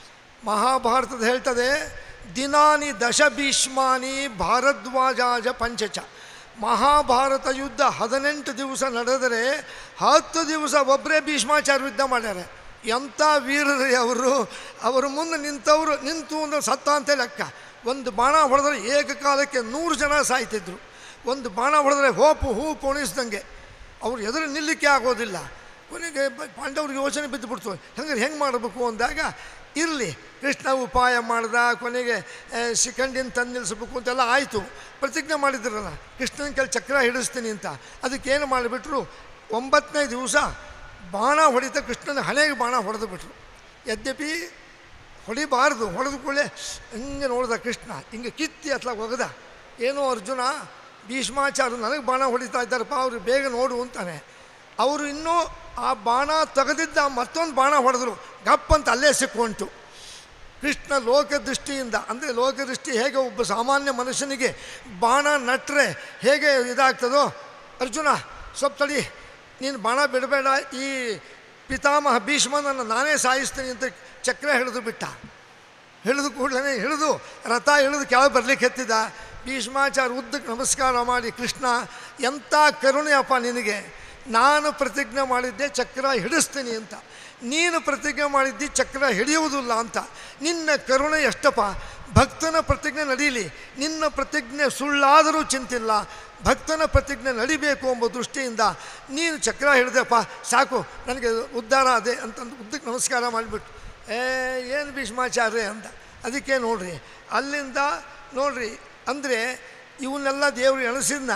ಮಹಾಭಾರತದ ಹೇಳ್ತದೆ ದಿನಾನಿ ದಶ ಭೀಷ್ಮಾನಿ ಭಾರದ್ವಾಜಾಜ ಪಂಚಚ ಮಹಾಭಾರತ ಯುದ್ಧ ಹದಿನೆಂಟು ದಿವಸ ನಡೆದರೆ ಹತ್ತು ದಿವಸ ಒಬ್ಬರೇ ಭೀಷ್ಮಾಚಾರ್ಯ ಯುದ್ಧ ಮಾಡ್ಯಾರೆ ಎಂಥ ವೀರರೇ ಅವರು ಅವರು ಮುಂದೆ ನಿಂತವರು ನಿಂತು ಅಂದ್ರೆ ಸತ್ತ ಅಂತ ಲೆಕ್ಕ ಒಂದು ಬಾಣ ಹೊಡೆದ್ರೆ ಏಕಕಾಲಕ್ಕೆ ನೂರು ಜನ ಸಾಯ್ತಿದ್ರು ಒಂದು ಬಾಣ ಹೊಡೆದ್ರೆ ಹೋಪು ಹೂ ಪೋಣಿಸ್ದಂಗೆ ಅವ್ರು ಎದುರು ನಿಲ್ಲಕ್ಕೆ ಆಗೋದಿಲ್ಲ ಕೊನೆಗೆ ಬ- ಪಾಂಡವ್ರಿಗೆ ಯೋಚನೆ ಬಿದ್ದುಬಿಡ್ತು ಹೆಂಗೆ ಹೆಂಗೆ ಮಾಡಬೇಕು ಅಂದಾಗ ಇರಲಿ ಕೃಷ್ಣ ಉಪಾಯ ಮಾಡ್ದ ಕೊನೆಗೆ ಆ, ಶಿಖಂಡಿನ ತಂದು ನಿಲ್ಲಿಸ್ಬೇಕು ಅಂತೆಲ್ಲ ಆಯಿತು ಪ್ರತಿಜ್ಞೆ ಮಾಡಿದ್ರಲ್ಲ ಕೃಷ್ಣನ ಕೆಲ ಚಕ್ರ ಹಿಡಿಸ್ತೀನಿ ಅಂತ ಅದಕ್ಕೇನು ಮಾಡಿಬಿಟ್ರು ಒಂಬತ್ತನೇ ದಿವಸ ಬಾಣ ಹೊಡಿತ ಕೃಷ್ಣನ ಹಣೆಗೆ ಬಾಣ ಹೊಡೆದು ಬಿಟ್ರು ಯದ್ಯಪಿ ಹೊಡಿಬಾರ್ದು ಹೊಡೆದ ಕೂಡಲೇ ಹಿಂಗೆ ನೋಡ್ದ ಕೃಷ್ಣ ಹಿಂಗೆ ಕಿತ್ತಿ ಅತ್ಲ ಒಗದ ಏನೋ ಅರ್ಜುನ ಭೀಷ್ಮಾಚಾರ್ಯ ನನಗೆ ಬಾಣ ಹೊಡಿತಾ ಇದ್ದಾರಪ್ಪ ಅವ್ರು ಬೇಗ ನೋಡು ಅಂತಾನೆ ಅವರು ಇನ್ನೂ ಆ ಬಾಣ ತೆಗೆದಿದ್ದ ಮತ್ತೊಂದು ಬಾಣ ಹೊಡೆದ್ರು ಗಪ್ ಅಂತ ಅಲ್ಲೇ ಸಿಕ್ಕೊಂತು ಕೃಷ್ಣ ಲೋಕದೃಷ್ಟಿಯಿಂದ ಅಂದರೆ ಲೋಕದೃಷ್ಟಿ ಹೇಗೆ ಒಬ್ಬ ಸಾಮಾನ್ಯ ಮನುಷ್ಯನಿಗೆ ಬಾಣ ನಟ್ರೆ ಹೇಗೆ ಇದಾಗ್ತದೋ ಅರ್ಜುನ ಸ್ವಲ್ಪ ತಡಿ ನೀನು ಬಾಣ ಬಿಡಬೇಡ ಈ ಪಿತಾಮಹ ಭೀಷ್ಮನನ್ನು ನಾನೇ ಸಾಯಿಸ್ತೀನಿ ಅಂತ ಚಕ್ರ ಹಿಡಿದು ಬಿಟ್ಟ ಹಿಡಿದು ಕೂಡಲೇ ಹಿಡಿದು ರಥ ಹಿಡಿದು ಕೆಳಗೆ ಬರ್ಲಿಕ್ಕೆ ಎತ್ತಿದ ಭೀಷ್ಮಾಚಾರ್ಯ ಉದ್ದಕ್ಕೆ ನಮಸ್ಕಾರ ಮಾಡಿ ಕೃಷ್ಣ ಎಂಥ ಕರುಣೆಯಪ್ಪ ನಿನಗೆ ನಾನು ಪ್ರತಿಜ್ಞೆ ಮಾಡಿದ್ದೆ ಚಕ್ರ ಹಿಡಿಸ್ತೀನಿ ಅಂತ ನೀನು ಪ್ರತಿಜ್ಞೆ ಮಾಡಿದ್ದಿ ಚಕ್ರ ಹಿಡಿಯುವುದಿಲ್ಲ ಅಂತ ನಿನ್ನ ಕರುಣೆ ಎಷ್ಟಪ್ಪ ಭಕ್ತನ ಪ್ರತಿಜ್ಞೆ ನಡೀಲಿ ನಿನ್ನ ಪ್ರತಿಜ್ಞೆ ಸುಳ್ಳಾದರೂ ಚಿಂತಿಲ್ಲ ಭಕ್ತನ ಪ್ರತಿಜ್ಞೆ ನಡಿಬೇಕು ಎಂಬ ದೃಷ್ಟಿಯಿಂದ ನೀನು ಚಕ್ರ ಹಿಡಿದಪ್ಪ ಸಾಕು ನನಗೆ ಉದ್ಧಾರ ಅದೇ ಅಂತಂದು ಉದ್ದಕ್ಕೆ ನಮಸ್ಕಾರ ಮಾಡಿಬಿಟ್ಟು ಏ ಏನು ಭೀಷ್ಮಾಚಾರ್ಯ ಅಂತ ಅದಕ್ಕೆ ನೋಡ್ರಿ ಅಲ್ಲಿಂದ ನೋಡ್ರಿ ಅಂದರೆ ಇವನ್ನೆಲ್ಲ ದೇವರು ಎಣಸಿದ್ನ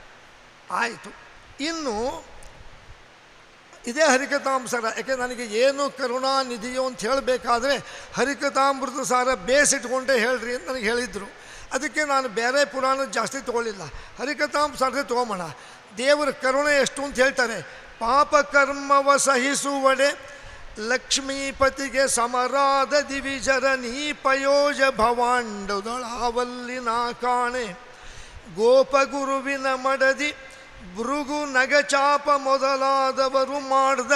ಆಯಿತು ಇನ್ನು ಇದೇ ಹರಿಕಥಾಂಸಾರ ಯಾಕೆ ನನಗೆ ಏನು ಕರುಣಾನಿಧಿಯೋ ಅಂತ ಹೇಳಬೇಕಾದ್ರೆ ಹರಿಕಥಾಮೃತ ಸಾರ ಬೇಸಿಟ್ಕೊಂಡೇ ಹೇಳ್ರಿ ಅಂತ ನನಗೆ ಹೇಳಿದರು ಅದಕ್ಕೆ ನಾನು ಬೇರೆ ಪುರಾಣ ಜಾಸ್ತಿ ತೊಗೊಳ್ಳಿಲ್ಲ ಹರಿಕಥಾಂಸಾರದೇ ತೊಗೊಂಬೋಣ ದೇವರ ಕರುಣೆ ಎಷ್ಟು ಅಂತ ಹೇಳ್ತಾರೆ ಪಾಪ ಕರ್ಮವ ಸಹಿಸುವಡೆ ಲಕ್ಷ್ಮೀಪತಿಗೆ ಸಮರಾದ ದಿವಿಜರ ನೀಪಯೋಜ ಭವಾಂಡದೊಳಾವಲ್ಲಿ ನಾ ಕಾಣೆ ಗೋಪಗುರುವಿನ ಮಡದಿ ಭೃಗು ನಗಚಾಪ ಮೊದಲಾದವರು ಮಾಡಿದ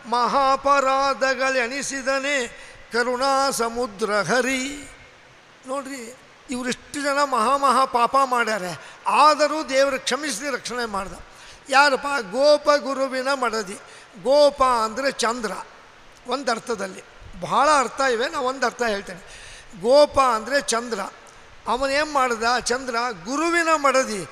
ಮಹಾಪರಾಧಗಳೆಣಿಸಿದನೆ ಕರುಣಾ ಸಮುದ್ರ ಹರಿ ನೋಡ್ರಿ ಇವರಿಷ್ಟು ಜನ ಮಹಾ ಮಹಾ ಪಾಪ ಮಾಡ್ಯಾರೆ ಆದರೂ ದೇವರು ಕ್ಷಮಿಸಿ ರಕ್ಷಣೆ ಮಾಡ್ದ ಯಾರಪ್ಪ ಗೋಪ ಗುರುವಿನ ಮಡದಿ ಗೋಪ ಅಂದರೆ ಚಂದ್ರ ಒಂದು ಅರ್ಥದಲ್ಲಿ ಬಹಳ ಅರ್ಥ ಇವೆ ನಾವು ಒಂದು ಅರ್ಥ ಹೇಳ್ತೇನೆ ಗೋಪ ಅಂದರೆ ಚಂದ್ರ ಅವನೇನು ಮಾಡ್ದ ಚಂದ್ರ ಗುರುವಿನ ಮಡದಿ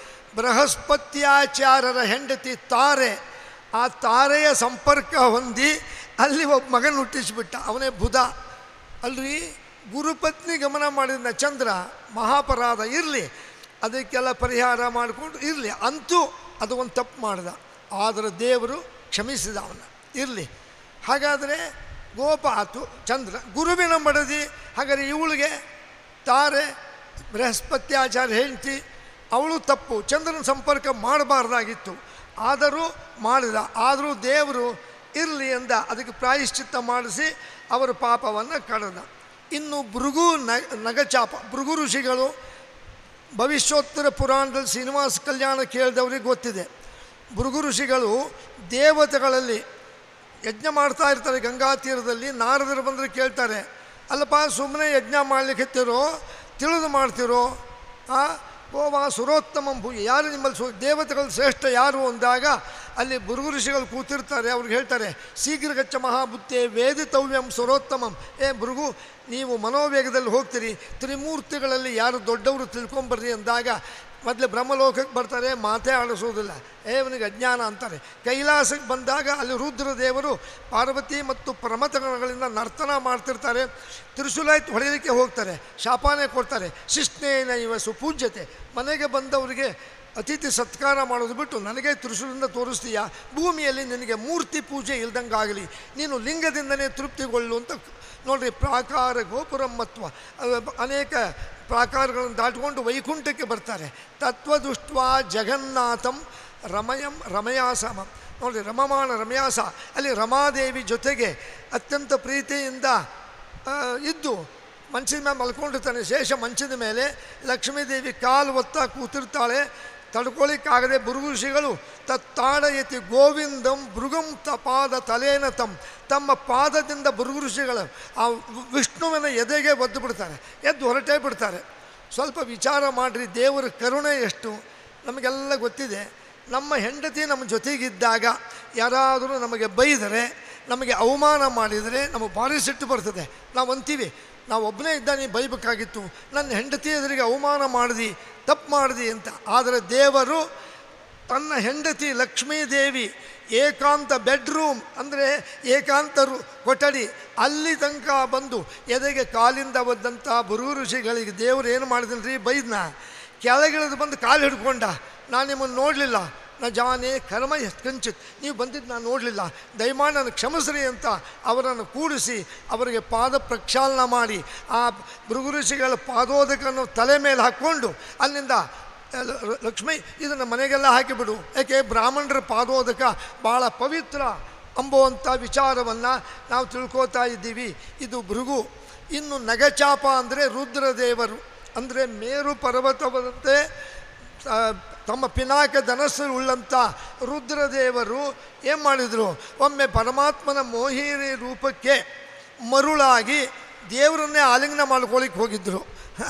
ಬೃಹಸ್ಪತ್ಯಾಚಾರ್ಯರ ಹೆಂಡತಿ ತಾರೆ ಆ ತಾರೆಯ ಸಂಪರ್ಕ ಹೊಂದಿ ಅಲ್ಲಿ ಒಬ್ಬ ಮಗನ ಹುಟ್ಟಿಸ್ಬಿಟ್ಟ ಅವನೇ ಬುಧ ಅಲ್ರಿ ಗುರುಪತ್ನಿ ಗಮನ ಮಾಡಿದ ಚಂದ್ರ ಮಹಾಪರಾಧ ಇರಲಿ ಅದಕ್ಕೆಲ್ಲ ಪರಿಹಾರ ಮಾಡಿಕೊಂಡು ಇರಲಿ ಅಂತೂ ಅದು ಒಂದು ತಪ್ಪು ಮಾಡ್ದ ಆದರೆ ದೇವರು ಕ್ಷಮಿಸಿದ ಅವನ ಇರಲಿ ಹಾಗಾದರೆ ಗೋಪ ಆತು ಚಂದ್ರ ಗುರುವಿನ ಮಡದಿ ಹಾಗಾದರೆ ಇವಳಿಗೆ ತಾರೆ ಬೃಹಸ್ಪತ್ಯಾಚಾರ್ಯ ಹೆಂಡತಿ ಅವಳು ತಪ್ಪು ಚಂದ್ರನ ಸಂಪರ್ಕ ಮಾಡಬಾರ್ದಾಗಿತ್ತು ಆದರೂ ಮಾಡಿದ ಆದರೂ ದೇವರು ಇರಲಿ ಎಂದ ಅದಕ್ಕೆ ಪ್ರಾಯಶ್ಚಿತ್ತ ಮಾಡಿಸಿ ಅವರ ಪಾಪವನ್ನು ಕಳೆದ ಇನ್ನು ಭೃಗು ನ ನಗಚಾಪ ಭೃಗು ಋಷಿಗಳು ಭವಿಷ್ಯೋತ್ತರ ಪುರಾಣದಲ್ಲಿ ಶ್ರೀನಿವಾಸ ಕಲ್ಯಾಣ ಕೇಳಿದವ್ರಿಗೆ ಗೊತ್ತಿದೆ ಭೃಗು ಋಷಿಗಳು ದೇವತೆಗಳಲ್ಲಿ ಯಜ್ಞ ಮಾಡ್ತಾ ಇರ್ತಾರೆ ಗಂಗಾ ತೀರದಲ್ಲಿ ನಾರದರು ಬಂದರೆ ಕೇಳ್ತಾರೆ ಅಲ್ಲಪ್ಪ ಸುಮ್ಮನೆ ಯಜ್ಞ ಮಾಡ್ಲಿಕ್ಕೆತ್ತಿರೋ ತಿಳಿದು ಮಾಡ್ತಿರೋ ಆ ಗೋವಾ ಸುರೋತ್ತಮಂ ಭೂ ಯಾರು ನಿಮ್ಮಲ್ಲಿ ಸು ದೇವತೆಗಳು ಶ್ರೇಷ್ಠ ಯಾರು ಅಂದಾಗ ಅಲ್ಲಿ ಭೃಗು ಋಷಿಗಳು ಕೂತಿರ್ತಾರೆ ಅವ್ರಿಗೆ ಹೇಳ್ತಾರೆ ಶೀಘ್ರಗಚ್ಚ ಮಹಾಬುದ್ಧೆ ವೇದಿತವ್ಯಂ ಸುರೋತ್ತಮಂ ಏ ಭೃಗು ನೀವು ಮನೋವೇಗದಲ್ಲಿ ಹೋಗ್ತೀರಿ ತ್ರಿಮೂರ್ತಿಗಳಲ್ಲಿ ಯಾರು ದೊಡ್ಡವರು ತಿಳ್ಕೊಂಬರ್ರಿ ಅಂದಾಗ ಮೊದಲು ಬ್ರಹ್ಮಲೋಕಕ್ಕೆ ಬರ್ತಾರೆ ಮಾತೇ ಆಡಿಸೋದಿಲ್ಲ ಏ ಅವನಿಗೆ ಅಜ್ಞಾನ ಅಂತಾರೆ ಕೈಲಾಸಕ್ಕೆ ಬಂದಾಗ ಅಲ್ಲಿ ರುದ್ರದೇವರು ಪಾರ್ವತಿ ಮತ್ತು ಪ್ರಮಥಗಣಗಳಿಂದ ನರ್ತನ ಮಾಡ್ತಿರ್ತಾರೆ ತ್ರಿಶೂಲಾಯ್ತು ಹೊಡೆಯಲಿಕ್ಕೆ ಹೋಗ್ತಾರೆ ಶಾಪಾನೆ ಕೊಡ್ತಾರೆ ಶಿಷ್ಣೇನ ಇವ ಸುಪೂಜ್ಯತೆ ಮನೆಗೆ ಬಂದವರಿಗೆ ಅತಿಥಿ ಸತ್ಕಾರ ಮಾಡೋದು ಬಿಟ್ಟು ನನಗೆ ತ್ರಿಶೂಲಿಂದ ತೋರಿಸ್ತೀಯಾ ಭೂಮಿಯಲ್ಲಿ ನಿನಗೆ ಮೂರ್ತಿ ಪೂಜೆ ಇಲ್ದಂಗಾಗಲಿ ನೀನು ಲಿಂಗದಿಂದನೇ ತೃಪ್ತಿಗೊಳ್ಳು ಅಂತ ನೋಡ್ರಿ ಪ್ರಾಕಾರ ಗೋಪುರಮ್ಮತ್ವ ಅದು ಅನೇಕ ಪ್ರಾಕಾರಗಳನ್ನು ದಾಟಿಕೊಂಡು ವೈಕುಂಠಕ್ಕೆ ಬರ್ತಾರೆ ತತ್ವದುಷ್ಟ್ವ ಜಗನ್ನಾಥಂ ರಮಯಂ ರಮಯಾಸಮ ನೋಡ್ರಿ ರಮಮಾಣ ರಮಯಾಸ ಅಲ್ಲಿ ರಮಾದೇವಿ ಜೊತೆಗೆ ಅತ್ಯಂತ ಪ್ರೀತಿಯಿಂದ ಆ, ಇದ್ದು ಮಂಚದ ಮೇಲೆ ಮಲ್ಕೊಂಡಿರ್ತಾನೆ ಶೇಷ ಮಂಚದ ಮೇಲೆ ಲಕ್ಷ್ಮೀದೇವಿ ಕಾಲು ಒತ್ತಾ ಕೂತಿರ್ತಾಳೆ ತಡ್ಕೊಳ್ಳಿಕ್ಕಾಗದೆ ಋಷಿಗಳು ತತ್ತಾಡಯತಿ ಗೋವಿಂದಂ ಭೃಗಂ ತ ಪಾದ ತಲೇನ ತಂ ತಮ್ಮ ಪಾದದಿಂದ ಋಷಿಗಳು ಆ ವಿಷ್ಣುವಿನ ಎದೆಗೆ ಒದ್ದು ಬಿಡ್ತಾರೆ ಎದ್ದು ಹೊರಟೇ ಬಿಡ್ತಾರೆ ಸ್ವಲ್ಪ ವಿಚಾರ ಮಾಡಿರಿ ದೇವರ ಕರುಣೆ ಎಷ್ಟು ನಮಗೆಲ್ಲ ಗೊತ್ತಿದೆ ನಮ್ಮ ಹೆಂಡತಿ ನಮ್ಮ ಜೊತೆಗಿದ್ದಾಗ ಯಾರಾದರೂ ನಮಗೆ ಬೈದರೆ ನಮಗೆ ಅವಮಾನ ಮಾಡಿದರೆ ನಮಗೆ ಭಾರಿ ಸಿಟ್ಟು ಬರ್ತದೆ ನಾವು ಅಂತೀವಿ ನಾವು ಒಬ್ಬನೇ ಇದ್ದ ನೀ ಬೈಬೇಕಾಗಿತ್ತು ನನ್ನ ಹೆಂಡತಿ ಎದುರಿಗೆ ಅವಮಾನ ಮಾಡಿದಿ ತಪ್ಪು ಮಾಡಿದಿ ಅಂತ ಆದರೆ ದೇವರು ತನ್ನ ಹೆಂಡತಿ ಲಕ್ಷ್ಮೀದೇವಿ ಏಕಾಂತ ಬೆಡ್ರೂಮ್ ಅಂದರೆ ಏಕಾಂತ ರು- ಕೊಠಡಿ ಅಲ್ಲಿ ತನಕ ಬಂದು ಎದೆಗೆ ಕಾಲಿಂದ ಒದ್ದಂಥ ಬುರು ಋಷಿಗಳಿಗೆ ದೇವರು ಏನು ಮಾಡಿದನು ರೀ ಬೈದ್ನ ಕೆಳಗಿಳಿದು ಬಂದು ಕಾಲು ಹಿಡ್ಕೊಂಡ ನಾನು ನಿಮ್ಮನ್ನು ನೋಡಲಿಲ್ಲ ನ ಜಾನೆ ಕರ್ಮ ಕಂಚಿತ್ ನೀವು ಬಂದಿದ್ದು ನಾನು ನೋಡಲಿಲ್ಲ ದಯಮಾಡಿ ನನಗೆ ಕ್ಷಮಿಸ್ರಿ ಅಂತ ಅವರನ್ನು ಕೂಡಿಸಿ ಅವರಿಗೆ ಪಾದ ಪ್ರಕ್ಷಾಳನ ಮಾಡಿ ಆ ಭೃಗು ಋಷಿಗಳ ಪಾದೋದಕನ್ನು ತಲೆ ಮೇಲೆ ಹಾಕ್ಕೊಂಡು ಅಲ್ಲಿಂದ ಲ- ಲ- ಲಕ್ಷ್ಮಿ ಇದನ್ನು ಮನೆಗೆಲ್ಲ ಹಾಕಿಬಿಡು ಯಾಕೆ ಬ್ರಾಹ್ಮಣರ ಪಾದೋದಕ ಭಾಳ ಪವಿತ್ರ ಅಂಬುವಂಥ ವಿಚಾರವನ್ನು ನಾವು ತಿಳ್ಕೋತಾ ಇದ್ದೀವಿ ಇದು ಭೃಗು ಇನ್ನು ನಗಚಾಪ ಅಂದರೆ ರುದ್ರದೇವರು ಅಂದರೆ ಮೇರು ಪರ್ವತವಂತೆ ಆ, ತಮ್ಮ ಪಿನಾಕ ಧನಸ್ಸು ಉಳ್ಳಂಥ ರುದ್ರದೇವರು ಏನು ಮಾಡಿದರು ಒಮ್ಮೆ ಪರಮಾತ್ಮನ ಮೋಹಿನಿ ರೂಪಕ್ಕೆ ಮರುಳಾಗಿ ದೇವರನ್ನೇ ಆಲಿಂಗನ ಮಾಡ್ಕೊಳ್ಳಿಕ್ಕೆ ಹೋಗಿದ್ದರು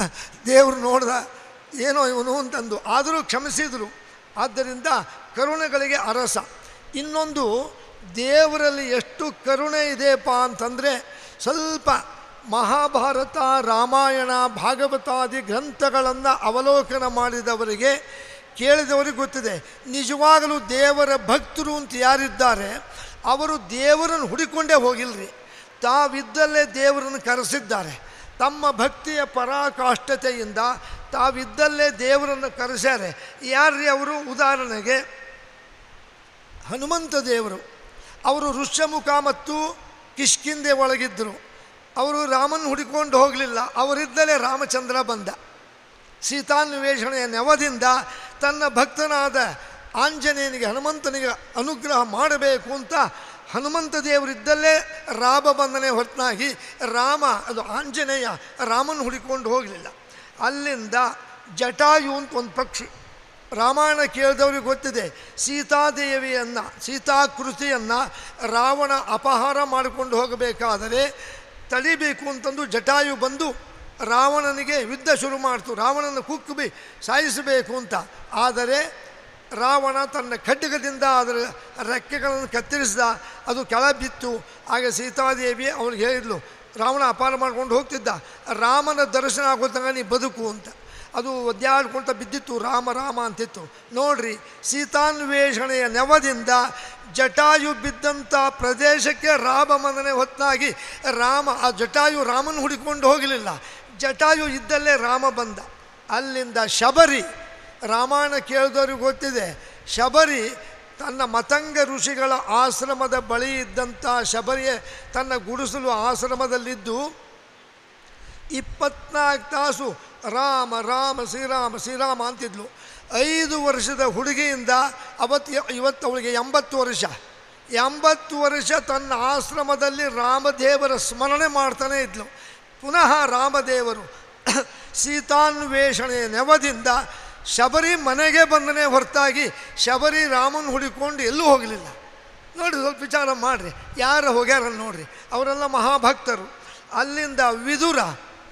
ದೇವರು ನೋಡ್ದ ಏನೋ ಇವನು ಅಂತಂದು ಆದರೂ ಕ್ಷಮಿಸಿದರು ಆದ್ದರಿಂದ ಕರುಣೆಗಳಿಗೆ ಅರಸ ಇನ್ನೊಂದು ದೇವರಲ್ಲಿ ಎಷ್ಟು ಕರುಣೆ ಇದೆಯಪ್ಪ ಅಂತಂದರೆ ಸ್ವಲ್ಪ ಮಹಾಭಾರತ ರಾಮಾಯಣ ಭಾಗವತಾದಿ ಗ್ರಂಥಗಳನ್ನು ಅವಲೋಕನ ಮಾಡಿದವರಿಗೆ ಕೇಳಿದವರಿಗೆ ಗೊತ್ತಿದೆ ನಿಜವಾಗಲೂ ದೇವರ ಭಕ್ತರು ಅಂತ ಯಾರಿದ್ದಾರೆ ಅವರು ದೇವರನ್ನು ಹುಡಿಕೊಂಡೇ ಹೋಗಿಲ್ರಿ ತಾವಿದ್ದಲ್ಲೇ ದೇವರನ್ನು ಕರೆಸಿದ್ದಾರೆ ತಮ್ಮ ಭಕ್ತಿಯ ಪರಾಕಾಷ್ಠತೆಯಿಂದ ತಾವಿದ್ದಲ್ಲೇ ದೇವರನ್ನು ಕರೆಸ್ಯಾರೆ ಯಾರ್ರಿ ಅವರು ಉದಾಹರಣೆಗೆ ಹನುಮಂತ ದೇವರು ಅವರು ಋಷ್ಯಮುಖ ಮತ್ತು ಕಿಷ್ಕಿಂದೆ ಒಳಗಿದ್ದರು ಅವರು ರಾಮನ ಹುಡುಕೊಂಡು ಹೋಗಲಿಲ್ಲ ಅವರಿದ್ದಲೇ ರಾಮಚಂದ್ರ ಬಂದ ಸೀತಾನ್ವೇಷಣೆಯ ನೆವದಿಂದ ತನ್ನ ಭಕ್ತನಾದ ಆಂಜನೇಯನಿಗೆ ಹನುಮಂತನಿಗೆ ಅನುಗ್ರಹ ಮಾಡಬೇಕು ಅಂತ ಹನುಮಂತ ದೇವರಿದ್ದಲ್ಲೇ ರಾಮ ಬಂದನೆ ಹೊರತಾಗಿ ರಾಮ ಅದು ಆಂಜನೇಯ ರಾಮನ ಹುಡುಕೊಂಡು ಹೋಗಲಿಲ್ಲ ಅಲ್ಲಿಂದ ಜಟಾಯು ಅಂತ ಒಂದು ಪಕ್ಷಿ ರಾಮಾಯಣ ಕೇಳಿದವ್ರಿಗೆ ಗೊತ್ತಿದೆ ಸೀತಾದೇವಿಯನ್ನು ಸೀತಾಕೃತಿಯನ್ನು ರಾವಣ ಅಪಹಾರ ಮಾಡಿಕೊಂಡು ಹೋಗಬೇಕಾದರೆ ತಡಿಬೇಕು ಅಂತಂದು ಜಟಾಯು ಬಂದು ರಾವಣನಿಗೆ ಯುದ್ಧ ಶುರು ಮಾಡ್ತು ರಾವಣನ ಕುಕ್ಕುಬಿ ಸಾಯಿಸಬೇಕು ಅಂತ ಆದರೆ ರಾವಣ ತನ್ನ ಖಡ್ಗದಿಂದ ಅದರ ರೆಕ್ಕೆಗಳನ್ನು ಕತ್ತರಿಸಿದ ಅದು ಕೆಳ ಬಿತ್ತು ಆಗ ಸೀತಾದೇವಿ ಅವಳಿಗೆ ಹೇಳಿದ್ಲು ರಾವಣ ಅಪಾರ ಮಾಡ್ಕೊಂಡು ಹೋಗ್ತಿದ್ದ ರಾಮನ ದರ್ಶನ ಆಗೋ ತನಕ ನೀ ಬದುಕು ಅಂತ ಅದು ಒದ್ದಾಡ್ಕೊಳ್ತಾ ಬಿದ್ದಿತ್ತು ರಾಮ ರಾಮ ಅಂತಿತ್ತು ನೋಡ್ರಿ ಸೀತಾನ್ವೇಷಣೆಯ ನೆವದಿಂದ ಜಟಾಯು ಬಿದ್ದಂಥ ಪ್ರದೇಶಕ್ಕೆ ರಾಮ ಮನನೆ ಹೊತ್ತಾಗಿ ರಾಮ ಆ ಜಟಾಯು ರಾಮನ ಹುಡುಕೊಂಡು ಹೋಗಲಿಲ್ಲ ಜಟಾಯು ಇದ್ದಲ್ಲೇ ರಾಮ ಬಂದ ಅಲ್ಲಿಂದ ಶಬರಿ ರಾಮಾಯಣ ಕೇಳಿದವ್ರಿಗೆ ಗೊತ್ತಿದೆ ಶಬರಿ ತನ್ನ ಮತಂಗ ಋಷಿಗಳ ಆಶ್ರಮದ ಬಳಿ ಇದ್ದಂಥ ಶಬರಿಯ ತನ್ನ ಗುಡಿಸಲು ಆಶ್ರಮದಲ್ಲಿದ್ದು ಇಪ್ಪತ್ನಾಲ್ಕು ತಾಸು ರಾಮ ರಾಮ ಶ್ರೀರಾಮ ಶ್ರೀರಾಮ ಅಂತಿದ್ಲು ಐದು ವರ್ಷದ ಹುಡುಗಿಯಿಂದ ಅವತ್ತು ಇವತ್ತು ಅವಳಿಗೆ ಎಂಬತ್ತು ವರ್ಷ ಎಂಬತ್ತು ವರ್ಷ ತನ್ನ ಆಶ್ರಮದಲ್ಲಿ ರಾಮದೇವರ ಸ್ಮರಣೆ ಮಾಡ್ತಾನೆ ಇದ್ಲು ಪುನಃ ರಾಮದೇವರು ಸೀತಾನ್ವೇಷಣೆಯ ನೆವದಿಂದ ಶಬರಿ ಮನೆಗೆ ಬಂದನೇ ಹೊರತಾಗಿ ಶಬರಿ ರಾಮನ ಹುಡುಕೊಂಡು ಎಲ್ಲೂ ಹೋಗಲಿಲ್ಲ ನೋಡಿ ಸ್ವಲ್ಪ ವಿಚಾರ ಮಾಡಿರಿ ಯಾರು ಹೋಗ್ಯಾರ ನೋಡ್ರಿ ಅವರೆಲ್ಲ ಮಹಾಭಕ್ತರು ಅಲ್ಲಿಂದ ವಿದುರ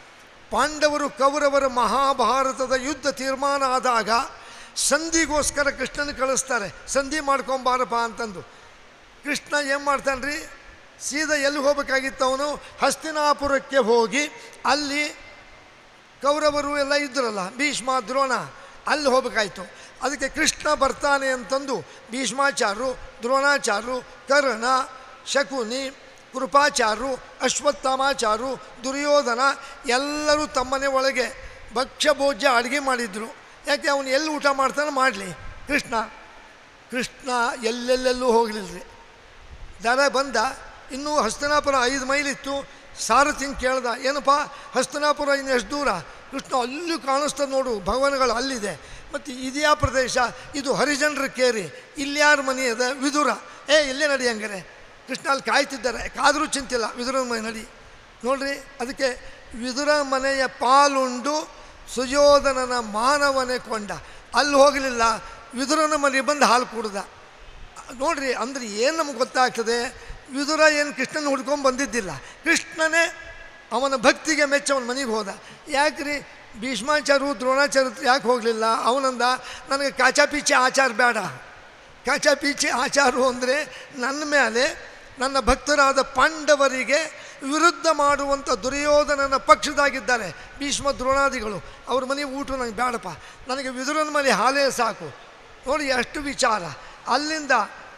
ಪಾಂಡವರು ಕೌರವರ ಮಹಾಭಾರತದ ಯುದ್ಧ ತೀರ್ಮಾನ ಆದಾಗ ಸಂಧಿಗೋಸ್ಕರ ಕೃಷ್ಣನ ಕಳಿಸ್ತಾರೆ ಸಂಧಿ ಮಾಡ್ಕೊಂಬಾರಪ್ಪ ಅಂತಂದು ಕೃಷ್ಣ ಏನು ಮಾಡ್ತಾನೆ ರೀ ಸೀದಾ ಎಲ್ಲಿ ಹೋಗ್ಬೇಕಾಗಿತ್ತು ಅವನು ಹಸ್ತಿನಾಪುರಕ್ಕೆ ಹೋಗಿ ಅಲ್ಲಿ ಕೌರವರು ಎಲ್ಲ ಇದ್ರಲ್ಲ ಭೀಷ್ಮ ದ್ರೋಣ ಅಲ್ಲಿ ಹೋಗ್ಬೇಕಾಯ್ತು ಅದಕ್ಕೆ ಕೃಷ್ಣ ಬರ್ತಾನೆ ಅಂತಂದು ಭೀಷ್ಮಾಚಾರ್ಯರು ದ್ರೋಣಾಚಾರ್ಯರು ಕರ್ಣ ಶಕುನಿ ಕೃಪಾಚಾರ್ಯರು ಅಶ್ವತ್ಥಾಮಾಚಾರ್ಯರು ದುರ್ಯೋಧನ ಎಲ್ಲರೂ ತಮ್ಮನೆ ಒಳಗೆ ಭಕ್ಷ್ಯ ಭೋಜ್ಯ ಅಡುಗೆ ಮಾಡಿದ್ರು ಯಾಕೆ ಅವನು ಎಲ್ಲಿ ಊಟ ಮಾಡ್ತಾನೆ ಮಾಡಲಿ ಕೃಷ್ಣ ಕೃಷ್ಣ ಎಲ್ಲೆಲ್ಲೆಲ್ಲೂ ಹೋಗಲಿಲ್ಲ ರೀ ದರ ಬಂದ ಇನ್ನೂ ಹಸ್ತನಾಪುರ ಐದು ಮೈಲ್ ಇತ್ತು ಸಾರಥಿಂಗ್ ಕೇಳ್ದ ಏನಪ್ಪ ಹಸ್ತನಾಪುರ ಇನ್ನು ಎಷ್ಟು ದೂರ ಕೃಷ್ಣ ಅಲ್ಲಿ ಕಾಣಿಸ್ತದೆ ನೋಡು ಭವನಗಳು ಅಲ್ಲಿದೆ ಮತ್ತು ಇದ್ಯಾ ಪ್ರದೇಶ ಇದು ಹರಿಜನರ ಕೇರಿ ಇಲ್ಲಿ ಯಾರ ಮನೆ ಅದ ವಿದುರ ಏ ಇಲ್ಲೇ ನಡಿ ಹಂಗಾರೆ ಕೃಷ್ಣ ಅಲ್ಲಿ ಕಾಯ್ತಿದ್ದಾರೆ ಕಾದರೂ ಚಿಂತಿಲ್ಲ ವಿದುರನ ಮನೆ ನಡಿ ನೋಡ್ರಿ ಅದಕ್ಕೆ ವಿದುರ ಮನೆಯ ಪಾಲುಂಡು ಸುಯೋಧನನ ಮಾನವನೇ ಕೊಂಡ ಅಲ್ಲಿ ಹೋಗಲಿಲ್ಲ ವಿದುರನ ಮನೆ ಬಂದು ಹಾಲು ಕುಡ್ದ ನೋಡ್ರಿ ಅಂದ್ರೆ ಏನು ನಮ್ಗೆ ಗೊತ್ತಾಗ್ತದೆ ವಿದುರ ಏನು ಕೃಷ್ಣನ ಹುಡ್ಕೊಂಡು ಬಂದಿದ್ದಿಲ್ಲ ಕೃಷ್ಣನೇ ಅವನ ಭಕ್ತಿಗೆ ಮೆಚ್ಚ ಅವನ ಮನೆಗೆ ಹೋದ ಯಾಕ್ರಿ ಭೀಷ್ಮಾಚಾರ್ಯರು ದ್ರೋಣಾಚಾರ್ಯ ಯಾಕೆ ಹೋಗಲಿಲ್ಲ ಅವನಂದ ನನಗೆ ಕಾಚಾ ಪೀಚೆ ಆಚಾರ ಬೇಡ ಕಾಚಾ ಪೀಚೆ ಆಚಾರು ಅಂದರೆ ನನ್ನ ಮೇಲೆ ನನ್ನ ಭಕ್ತರಾದ ಪಾಂಡವರಿಗೆ ವಿರುದ್ಧ ಮಾಡುವಂಥ ದುರ್ಯೋಧನನ ಪಕ್ಷದಾಗಿದ್ದಾರೆ ಭೀಷ್ಮ ದ್ರೋಣಾದಿಗಳು ಅವ್ರ ಮನೆ ಊಟ ನಂಗೆ ಬೇಡಪ್ಪ ನನಗೆ ವಿದುರನ ಮನೆ ಹಾಲೇ ಸಾಕು ನೋಡಿ ಎಷ್ಟು ವಿಚಾರ ಅಲ್ಲಿಂದ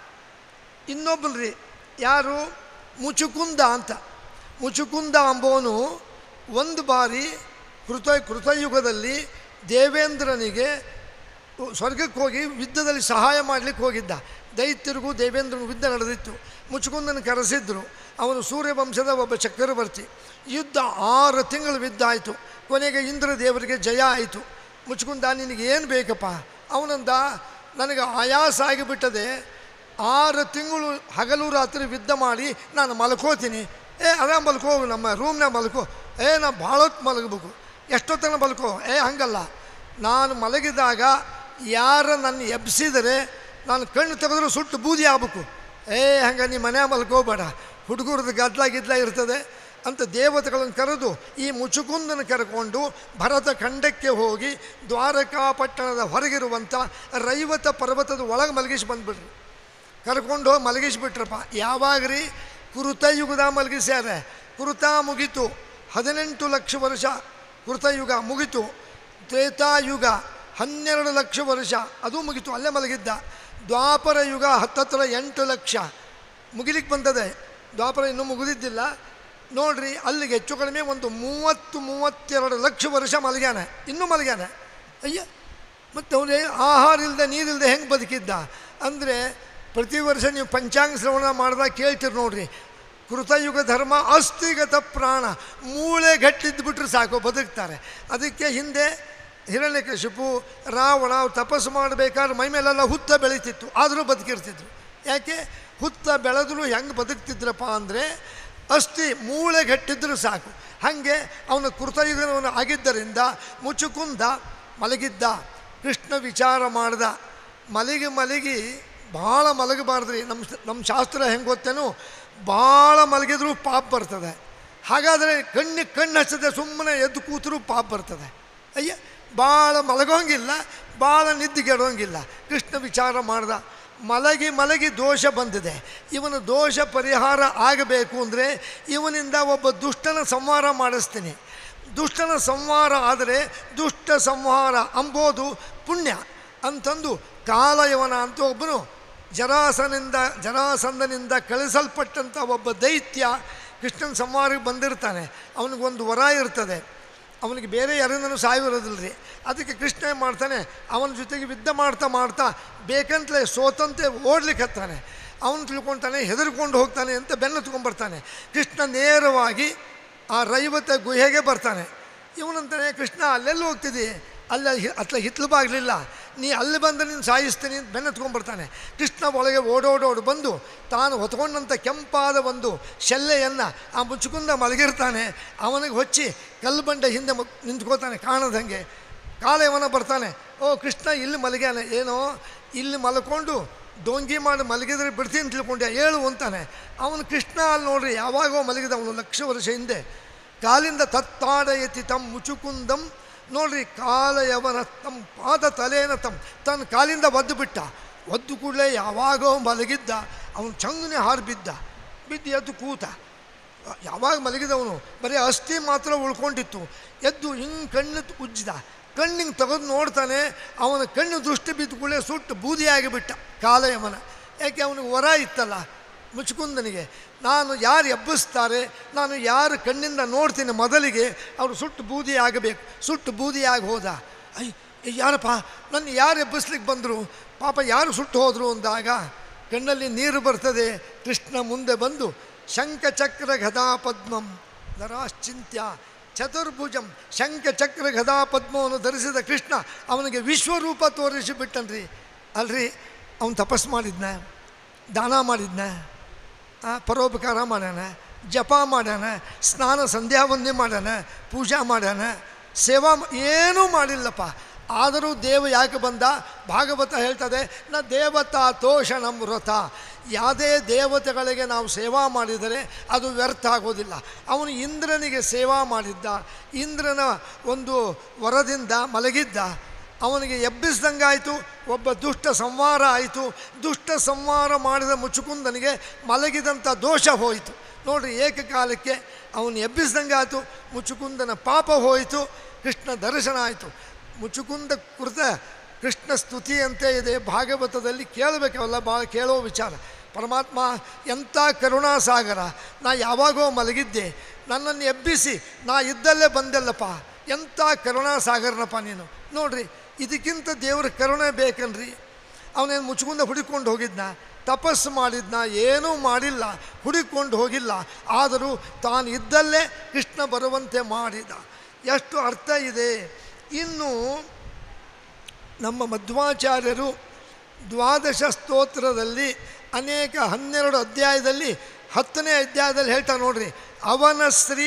ಇನ್ನೊಬ್ಬನ್ರಿ ಯಾರು ಮುಚುಕುಂದ ಅಂತ ಮುಚುಕುಂದ ಅಂಬೋನು ಒಂದು ಬಾರಿ ಕೃತ ಕೃತಯುಗದಲ್ಲಿ ದೇವೇಂದ್ರನಿಗೆ ಸ್ವರ್ಗಕ್ಕೆ ಹೋಗಿ ಯುದ್ಧದಲ್ಲಿ ಸಹಾಯ ಮಾಡಲಿಕ್ಕೆ ಹೋಗಿದ್ದ ದೈತ್ಯರಿಗೂ ದೇವೇಂದ್ರನಿಗೂ ಯುದ್ಧ ನಡೆದಿತ್ತು ಮುಚುಕುಂದನ ಕರೆಸಿದ್ರು ಅವನು ಸೂರ್ಯವಂಶದ ಒಬ್ಬ ಚಕ್ರವರ್ತಿ ಯುದ್ಧ ಆರು ತಿಂಗಳು ಯುದ್ಧ ಆಯಿತು ಕೊನೆಗೆ ಇಂದ್ರ ದೇವರಿಗೆ ಜಯ ಆಯಿತು ಮುಚುಕುಂದ ನಿನಗೆ ಏನು ಬೇಕಪ್ಪ ಅವನಂದ ನನಗೆ ಆಯಾಸ ಆಗಿಬಿಟ್ಟದೆ ಆರು ತಿಂಗಳು ಹಗಲು ರಾತ್ರಿ ಯುದ್ಧ ಮಾಡಿ ನಾನು ಮಲ್ಕೋತೀನಿ ಏ ಆರಾಮ್ ಮಲ್ಕೋ ನಮ್ಮ ರೂಮ್ನಾಗ ಮಲ್ಕೋ ಏ ನಾ ಭಾಳ ಹೊತ್ತು ಮಲಗಬೇಕು ಎಷ್ಟೊತ್ತನ ಮಲ್ಕೋ ಏ ಹಂಗಲ್ಲ ನಾನು ಮಲಗಿದಾಗ ಯಾರ ನನ್ನ ಎಬ್ಸಿದರೆ ನಾನು ಕಣ್ಣು ತೆಗೆದ್ರೆ ಸುಟ್ಟು ಬೂದಿ ಆಗ್ಬೇಕು ಏ ಹಂಗೆ ನೀ ಮನೆ ಮಲ್ಕೋಬೇಡ ಹುಡುಗರದ್ದು ಗದ್ಲ ಗಿದ್ಲ ಇರ್ತದೆ ಅಂತ ದೇವತೆಗಳನ್ನು ಕರೆದು ಈ ಮುಚುಕುಂದನ ಕರ್ಕೊಂಡು ಭರತ ಖಂಡಕ್ಕೆ ಹೋಗಿ ದ್ವಾರಕಾಪಟ್ಟಣದ ಹೊರಗಿರುವಂಥ ರೈವತ ಪರ್ವತದ ಒಳಗೆ ಮಲಗಿಸಿ ಬಂದ್ಬಿಟ್ರು ಕರ್ಕೊಂಡು ಹೋಗಿ ಮಲಗಿಸ್ಬಿಟ್ರಪ್ಪ ಯಾವಾಗ ರೀ ಕೃತಯುಗದ ಮಲಗಿಸ್ಯಾರೆ ಕೃತ ಮುಗೀತು ಹದಿನೆಂಟು ಲಕ್ಷ ವರ್ಷ ಕೃತಯುಗ ಮುಗೀತು ತ್ರೇತಾಯುಗ ಹನ್ನೆರಡು ಲಕ್ಷ ವರ್ಷ ಅದು ಮುಗೀತು ಅಲ್ಲೇ ಮಲಗಿದ್ದ ದ್ವಾಪರ ಯುಗ ಹತ್ತತ್ರ ಎಂಟು ಲಕ್ಷ ಮುಗಿಲಿಕ್ಕೆ ಬಂದದೆ ದ್ವಾಪರ ಇನ್ನೂ ಮುಗಿದಿದ್ದಿಲ್ಲ ನೋಡ್ರಿ ಅಲ್ಲಿಗೆ ಹೆಚ್ಚು ಕಡಿಮೆ ಒಂದು ಮೂವತ್ತು ಮೂವತ್ತೆರಡು ಲಕ್ಷ ವರ್ಷ ಮಲಗ್ಯಾನೆ ಇನ್ನೂ ಮಲಗ್ಯಾನೆ ಅಯ್ಯ ಮತ್ತು ಅವನು ಆಹಾರ ಇಲ್ಲದೆ ನೀರಿಲ್ಲದೆ ಹೆಂಗೆ ಬದುಕಿದ್ದ ಅಂದರೆ ಪ್ರತಿ ವರ್ಷ ನೀವು ಪಂಚಾಂಗ ಶ್ರವಣ ಮಾಡಿದಾಗ ಕೇಳ್ತೀರಿ ನೋಡ್ರಿ ಕೃತಯುಗ ಧರ್ಮ ಅಸ್ಥಿಗತ ಪ್ರಾಣ ಮೂಳೆ ಗಟ್ಟಿದ್ದು ಬಿಟ್ಟರೆ ಸಾಕು ಬದುಕ್ತಾರೆ ಅದಕ್ಕೆ ಹಿಂದೆ ಹಿರಣ್ಯಕಶಿಪು ರಾವಣ ಅವ್ರು ತಪಸ್ಸು ಮಾಡಬೇಕಾದ್ರೆ ಮೈ ಮೇಲೆಲ್ಲ ಹುತ್ತ ಬೆಳೀತಿತ್ತು ಆದರೂ ಬದುಕಿರ್ತಿದ್ರು ಯಾಕೆ ಹುತ್ತ ಬೆಳೆದ್ರು ಹೆಂಗೆ ಬದುಕ್ತಿದ್ರಪ್ಪ ಅಂದರೆ ಅಸ್ಥಿ ಮೂಳೆ ಗಟ್ಟಿದ್ರು ಸಾಕು ಹಾಗೆ ಅವನ ಕೃತಯುಗನವನು ಆಗಿದ್ದರಿಂದ ಮುಚುಕುಂದ ಮಲಗಿದ್ದ ಕೃಷ್ಣ ವಿಚಾರ ಮಾಡ್ದ ಮಲಗಿ ಮಲಗಿ ಭಾಳ ಮಲಗಬಾರ್ದ್ರಿ ನಮ್ಮ ನಮ್ಮ ಶಾಸ್ತ್ರ ಹೆಂಗೆ ಗೊತ್ತೇನು ಭಾಳ ಮಲಗಿದ್ರೂ ಪಾಪ ಬರ್ತದೆ ಹಾಗಾದರೆ ಕಣ್ಣಿಗೆ ಕಣ್ಣು ಹಚ್ಚದೆ ಸುಮ್ಮನೆ ಎದ್ದು ಕೂತರೂ ಪಾಪ ಬರ್ತದೆ ಅಯ್ಯ ಭಾಳ ಮಲಗೋಂಗಿಲ್ಲ ಭಾಳ ನಿದ್ದಿಗೆಡೋಂಗಿಲ್ಲ ಕೃಷ್ಣ ವಿಚಾರ ಮಾಡ್ದ ಮಲಗಿ ಮಲಗಿ ದೋಷ ಬಂದಿದೆ ಇವನ ದೋಷ ಪರಿಹಾರ ಆಗಬೇಕು ಅಂದರೆ ಇವನಿಂದ ಒಬ್ಬ ದುಷ್ಟನ ಸಂಹಾರ ಮಾಡಿಸ್ತೀನಿ ದುಷ್ಟನ ಸಂಹಾರ ಆದರೆ ದುಷ್ಟ ಸಂಹಾರ ಅಂಬೋದು ಪುಣ್ಯ ಅಂತಂದು ಕಾಲಯವನ ಅಂತ ಒಬ್ಬನು ಜರಾಸನಿಂದ ಜರಾಸಂದನಿಂದ ಕಳಿಸಲ್ಪಟ್ಟಂಥ ಒಬ್ಬ ದೈತ್ಯ ಕೃಷ್ಣನ ಸಂಹಾರಕ್ಕೆ ಬಂದಿರ್ತಾನೆ ಅವನಿಗೊಂದು ವರ ಇರ್ತದೆ ಅವನಿಗೆ ಬೇರೆ ಯಾರಿಂದನೂ ಸಾಯಿರೋದಿಲ್ಲ ರೀ ಅದಕ್ಕೆ ಕೃಷ್ಣ ಏನು ಮಾಡ್ತಾನೆ ಅವನ ಜೊತೆಗೆ ಯುದ್ಧ ಮಾಡ್ತಾ ಮಾಡ್ತಾ ಬೇಕಂತಲೇ ಸೋತಂತೆ ಓಡ್ಲಿಕ್ಕೆ ಹತ್ತಾನೆ ಅವನು ತಿಳ್ಕೊತಾನೆ ಹೆದರ್ಕೊಂಡು ಹೋಗ್ತಾನೆ ಅಂತ ಬೆನ್ನು ತೊಗೊಂಬರ್ತಾನೆ ಕೃಷ್ಣ ನೇರವಾಗಿ ಆ ರೈವತ ಗುಹೆಗೆ ಬರ್ತಾನೆ ಇವನಂತಾನೆ ಕೃಷ್ಣ ಅಲ್ಲೆಲ್ಲಿ ಹೋಗ್ತಿದ್ದಿ ಅಲ್ಲ ಅತ್ಲ ಹಿತ್ಲು ಬಾಗಲಿಲ್ಲ ನೀ ಅಲ್ಲಿ ಬಂದು ನೀನು ಸಾಯಿಸ್ತೀನಿ ಅಂತ ಬೆನ್ನ ಎತ್ಕೊಂಡ್ಬರ್ತಾನೆ ಕೃಷ್ಣ ಒಳಗೆ ಓಡೋಡೋಡು ಬಂದು ತಾನು ಹೊತ್ಕೊಂಡಂಥ ಕೆಂಪಾದ ಒಂದು ಶೆಲ್ಲೆಯನ್ನು ಆ ಮುಚ್ಚುಕುಂದ ಮಲಗಿರ್ತಾನೆ ಅವನಿಗೆ ಹೊಚ್ಚಿ ಕಲ್ಲು ಬಂಡೆ ಹಿಂದೆ ಮು ನಿಂತ್ಕೋತಾನೆ ಕಾಣದಂಗೆ ಕಾಲಯವನ ಬರ್ತಾನೆ ಓ ಕೃಷ್ಣ ಇಲ್ಲಿ ಮಲಗ್ಯಾನೆ ಏನೋ ಇಲ್ಲಿ ಮಲ್ಕೊಂಡು ಡೊಂಗಿ ಮಾಡಿ ಮಲಗಿದ್ರೆ ಬಿಡ್ತೀನಿ ತಿಳ್ಕೊಂಡೆ ಹೇಳು ಅಂತಾನೆ ಅವನು ಕೃಷ್ಣ ಅಲ್ಲಿ ನೋಡ್ರಿ ಯಾವಾಗೋ ಮಲಗಿದ ಅವನು ಲಕ್ಷ ವರ್ಷ ಹಿಂದೆ ಕಾಲಿಂದ ತತ್ತಾಡಯತಿ ತಮ್ಮ ಮುಚುಕುಂದಂ ನೋಡ್ರಿ ಕಾಲಯವನ ತಮ್ಮ ಪಾದ ತಲೆನ ತಮ್ಮ ತನ್ನ ಕಾಲಿಂದ ಒದ್ದು ಬಿಟ್ಟ ಒದ್ದು ಕೂಡಲೇ ಯಾವಾಗೋ ಮಲಗಿದ್ದ ಅವನು ಚಂಗನೆ ಹಾರು ಬಿದ್ದ ಬಿದ್ದು ಎದ್ದು ಕೂತ ಯಾವಾಗ ಮಲಗಿದವನು ಬರೀ ಅಸ್ಥಿ ಮಾತ್ರ ಉಳ್ಕೊಂಡಿತ್ತು ಎದ್ದು ಹಿಂಗೆ ಕಣ್ಣು ಉಜ್ಜಿದ ಕಣ್ಣಿಗೆ ತೆಗೆದು ನೋಡ್ತಾನೆ ಅವನ ಕಣ್ಣು ದೃಷ್ಟಿ ಬಿದ್ದು ಕೂಡಲೇ ಸುಟ್ಟು ಬೂದಿಯಾಗಿ ಬಿಟ್ಟ ಕಾಲಯವನ ಯಾಕೆ ಅವನಿಗೆ ವರ ಇತ್ತಲ್ಲ ಮುಚ್ಕುಂದನಿಗೆ ನಾನು ಯಾರು ಎಬ್ಬಿಸ್ತಾರೆ ನಾನು ಯಾರು ಕಣ್ಣಿಂದ ನೋಡ್ತೀನಿ ಮೊದಲಿಗೆ ಅವರು ಸುಟ್ಟು ಬೂದಿ ಆಗಬೇಕು ಸುಟ್ಟು ಬೂದಿಯಾಗಿ ಹೋದ ಐ ಏ, ಯಾರಪ್ಪ ನನ್ನ ಯಾರು ಎಬ್ಬಿಸ್ಲಿಕ್ಕೆ ಬಂದರು ಪಾಪ ಯಾರು ಸುಟ್ಟು ಹೋದರು ಅಂದಾಗ ಕಣ್ಣಲ್ಲಿ ನೀರು ಬರ್ತದೆ ಕೃಷ್ಣ ಮುಂದೆ ಬಂದು ಶಂಖಚಕ್ರ ಗದಾ ಪದ್ಮಂ ನರಾಶ್ಚಿಂತ್ಯ ಚತುರ್ಭುಜಂ ಶಂಖಚಕ್ರ ಗದಾ ಪದ್ಮವನ್ನು ಧರಿಸಿದ ಕೃಷ್ಣ ಅವನಿಗೆ ವಿಶ್ವರೂಪ ತೋರಿಸಿ ಬಿಟ್ಟನ್ರಿ ಅಲ್ರಿ ಅವನು ತಪಸ್ ಮಾಡಿದ್ನ ದಾನ ಮಾಡಿದ್ನ ಆ, ಪರೋಪಕಾರ ಮಾಡ್ಯಾನ ಜಪ ಮಾಡ್ಯಾನ ಸ್ನಾನ ಸಂಧ್ಯಾ ವಂದನೆ ಮಾಡ್ಯಾನ ಪೂಜಾ ಮಾಡ್ಯಾನ ಸೇವಾ ಮಾ- ಏನೂ ಮಾಡಿಲ್ಲಪ್ಪ ಆದರೂ ದೇವ ಯಾಕೆ ಬಂದ ಭಾಗವತ ಹೇಳ್ತದೆ ನ ದೇವತಾ ತೋಷಣಂ ವ್ರತ ಯಾವುದೇ ದೇವತೆಗಳಿಗೆ ನಾವು ಸೇವಾ ಮಾಡಿದರೆ ಅದು ವ್ಯರ್ಥ ಆಗೋದಿಲ್ಲ ಅವನು ಇಂದ್ರನಿಗೆ ಸೇವಾ ಮಾಡಿದ್ದ ಇಂದ್ರನ ಒಂದು ವರದಿಂದ ಮಲಗಿದ್ದ ಅವನಿಗೆ ಎಬ್ಬಿಸ್ದಂಗಾಯಿತು ಒಬ್ಬ ದುಷ್ಟ ಸಂಹಾರ ಆಯಿತು ದುಷ್ಟ ಸಂಹಾರ ಮಾಡಿದ ಮುಚುಕುಂದನಿಗೆ ಮಲಗಿದಂಥ ದೋಷ ಹೋಯಿತು ನೋಡ್ರಿ ಏಕಕಾಲಕ್ಕೆ ಅವನು ಎಬ್ಬಿಸ್ದಂಗಾಯಿತು ಮುಚುಕುಂದನ ಪಾಪ ಹೋಯಿತು ಕೃಷ್ಣ ದರ್ಶನ ಆಯಿತು ಮುಚುಕುಂದ ಕೃತ ಕೃಷ್ಣ ಸ್ತುತಿ ಅಂತ ಇದೆ ಭಾಗವತದಲ್ಲಿ ಕೇಳಬೇಕವಲ್ಲ ಭಾಳ ಕೇಳೋ ವಿಚಾರ ಪರಮಾತ್ಮ ಎಂಥ ಕರುಣಾಸಾಗರ ನಾ ಯಾವಾಗೋ ಮಲಗಿದ್ದೆ ನನ್ನನ್ನು ಎಬ್ಬಿಸಿ ನಾ ಇದ್ದಲ್ಲೇ ಬಂದೆಲ್ಲಪ್ಪ ಎಂಥ ಕರುಣಾಸಾಗರನಪ್ಪ ನೀನು ನೋಡ್ರಿ ಇದಕ್ಕಿಂತ ದೇವ್ರ ಕರುಣೆ ಬೇಕನ್ರಿ ಅವನೇನು ಮುಚ್ಕೊಂಡು ಹುಡುಕೊಂಡು ಹೋಗಿದ್ನ ತಪಸ್ಸು ಮಾಡಿದ್ನ ಏನೂ ಮಾಡಿಲ್ಲ ಹುಡುಕೊಂಡು ಹೋಗಿಲ್ಲ ಆದರೂ ತಾನು ಇದ್ದಲ್ಲೇ ಕೃಷ್ಣ ಬರುವಂತೆ ಮಾಡಿದ ಎಷ್ಟು ಅರ್ಥ ಇದೆ ಇನ್ನು ನಮ್ಮ ಮಧ್ವಾಚಾರ್ಯರು ದ್ವಾದಶ ಸ್ತೋತ್ರದಲ್ಲಿ ಅನೇಕ ಹನ್ನೆರಡು ಅಧ್ಯಾಯದಲ್ಲಿ ಹತ್ತನೇ ಅಧ್ಯಾಯದಲ್ಲಿ ಹೇಳ್ತಾರೆ ನೋಡ್ರಿ ಅವನ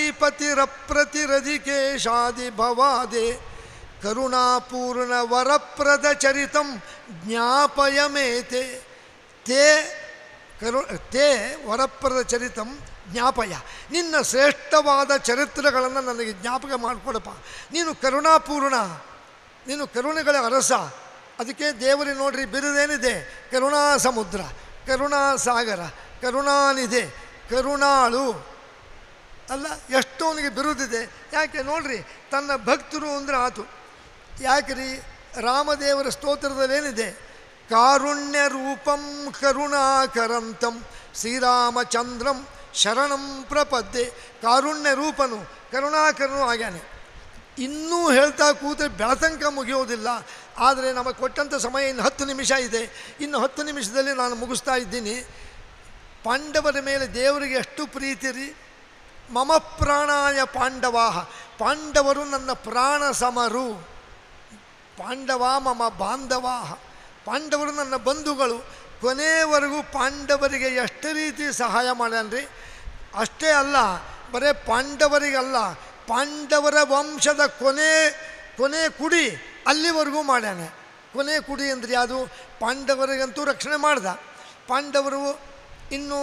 ಶ್ರೀಪತಿರಪ್ರತಿರಧಿಕೇಶಾದಿ ಭವಾದೆ ಕರುಣಾಪೂರ್ಣ ವರಪ್ರದ ಚರಿತಂ ಜ್ಞಾಪಯಮೇತೆ ತೇ ಕರು ತೇ ವರಪ್ರದ ಚರಿತಂ ಜ್ಞಾಪಯ ನಿನ್ನ ಶ್ರೇಷ್ಠವಾದ ಚರಿತ್ರೆಗಳನ್ನು ನನಗೆ ಜ್ಞಾಪಕ ಮಾಡಿಕೊಡಪ್ಪ ನೀನು ಕರುಣಾಪೂರ್ಣ ನೀನು ಕರುಣೆಗಳ ಅರಸ ಅದಕ್ಕೆ ದೇವರಿಗೆ ನೋಡ್ರಿ ಬಿರುದೇನಿದೆ ಕರುಣಾ ಸಮುದ್ರ ಕರುಣಾ ಸಾಗರ ಕರುಣಾನಿದೆ ಕರುಣಾಳು ಅಲ್ಲ ಎಷ್ಟೋನಿಗೆ ಬಿರುದಿದೆ ಯಾಕೆ ನೋಡ್ರಿ ತನ್ನ ಭಕ್ತರು ಅಂದ್ರೆ ಆತು ಯಾಕ್ರಿ ರಾಮದೇವರ ಸ್ತೋತ್ರದಲ್ಲಿ ಏನಿದೆ ಕಾರುಣ್ಯ ರೂಪಂ ಕರುಣಾಕರಂತಂ ಶ್ರೀರಾಮಚಂದ್ರಂ ಶರಣಂ ಪ್ರಪದ್ದೆ ಕಾರುಣ್ಯ ರೂಪನು ಕರುಣಾಕರನು ಆಗ್ಯಾನೆ ಇನ್ನೂ ಹೇಳ್ತಾ ಕೂತ್ರೆ ಬೆಳತಂಕ ಮುಗಿಯೋದಿಲ್ಲ ಆದರೆ ನಮಗೆ ಕೊಟ್ಟಂಥ ಸಮಯ ಇನ್ನು ಹತ್ತು ನಿಮಿಷ ಇದೆ ಇನ್ನು ಹತ್ತು ನಿಮಿಷದಲ್ಲಿ ನಾನು ಮುಗಿಸ್ತಾ ಇದ್ದೀನಿ ಪಾಂಡವರ ಮೇಲೆ ದೇವರಿಗೆ ಎಷ್ಟು ಪ್ರೀತಿ ರೀ ಮಮ ಪ್ರಾಣಾಯ ಪಾಂಡವಾಹ ಪಾಂಡವರು ನನ್ನ ಪ್ರಾಣ ಸಮರು ಪಾಂಡವ ಮಮ ಬಾಂಧವಾಹ ಪಾಂಡವರು ನನ್ನ ಬಂಧುಗಳು ಕೊನೆಯವರೆಗೂ ಪಾಂಡವರಿಗೆ ಎಷ್ಟು ರೀತಿ ಸಹಾಯ ಮಾಡ್ಯಾನ್ರಿ ಅಷ್ಟೇ ಅಲ್ಲ ಬರೇ ಪಾಂಡವರಿಗಲ್ಲ ಪಾಂಡವರ ವಂಶದ ಕೊನೆ ಕೊನೆ ಕುಡಿ ಅಲ್ಲಿವರೆಗೂ ಮಾಡ್ಯಾನೆ ಕೊನೆ ಕುಡಿ ಅಂದ್ರೆ ಯಾವುದು ಪಾಂಡವರಿಗಂತೂ ರಕ್ಷಣೆ ಮಾಡ್ದ ಪಾಂಡವರು ಇನ್ನು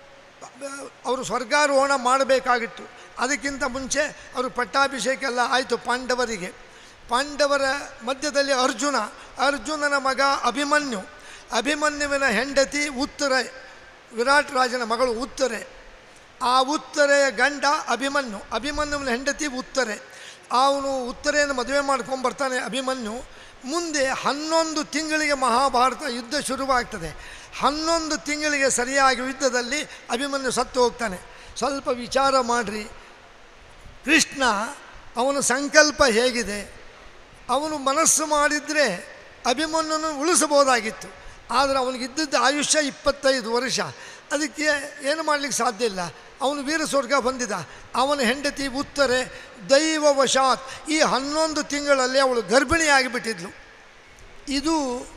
ಅವರು ಸ್ವರ್ಗಾರೋಹಣ ಮಾಡಬೇಕಾಗಿತ್ತು ಅದಕ್ಕಿಂತ ಮುಂಚೆ ಅವರು ಪಟ್ಟಾಭಿಷೇಕ ಎಲ್ಲ ಆಯಿತು ಪಾಂಡವರಿಗೆ ಪಾಂಡವರ ಮಧ್ಯದಲ್ಲಿ ಅರ್ಜುನ ಅರ್ಜುನನ ಮಗ ಅಭಿಮನ್ಯು ಅಭಿಮನ್ಯುವಿನ ಹೆಂಡತಿ ಉತ್ತರೆ ವಿರಾಟ್ ರಾಜನ ಮಗಳು ಉತ್ತರೆ ಆ ಉತ್ತರೆಯ ಗಂಡ ಅಭಿಮನ್ಯು ಅಭಿಮನ್ಯುವಿನ ಹೆಂಡತಿ ಉತ್ತರೆ ಅವನು ಉತ್ತರೆಯನ್ನು ಮದುವೆ ಮಾಡ್ಕೊಂಡು ಬರ್ತಾನೆ ಅಭಿಮನ್ಯು ಮುಂದೆ ಹನ್ನೊಂದು ತಿಂಗಳಿಗೆ ಮಹಾಭಾರತ ಯುದ್ಧ ಶುರುವಾಗ್ತದೆ ಹನ್ನೊಂದು ತಿಂಗಳಿಗೆ ಸರಿಯಾಗಿ ಯುದ್ಧದಲ್ಲಿ ಅಭಿಮನ್ಯು ಸತ್ತು ಹೋಗ್ತಾನೆ ಸ್ವಲ್ಪ ವಿಚಾರ ಮಾಡಿರಿ ಕೃಷ್ಣ ಅವನ ಸಂಕಲ್ಪ ಹೇಗಿದೆ ಅವನು ಮನಸ್ಸು ಮಾಡಿದರೆ ಅಭಿಮನ್ಯನು ಉಳಿಸಬಹುದಾಗಿತ್ತು ಆದರೆ ಅವನಿಗಿದ್ದದ್ದು ಆಯುಷ್ಯ ಇಪ್ಪತ್ತೈದು ವರ್ಷ ಅದಕ್ಕೆ ಏನು ಮಾಡಲಿಕ್ಕೆ ಸಾಧ್ಯ ಇಲ್ಲ ಅವನು ವೀರ ಸ್ವರ್ಗ ಹೊಂದಿದ ಅವನ ಹೆಂಡತಿ ಉತ್ತರೆ ದೈವವಶಾತ್ ಈ ಹನ್ನೊಂದು ತಿಂಗಳಲ್ಲಿ ಅವಳು ಗರ್ಭಿಣಿಯಾಗಿಬಿಟ್ಟಿದ್ಲು ಇದು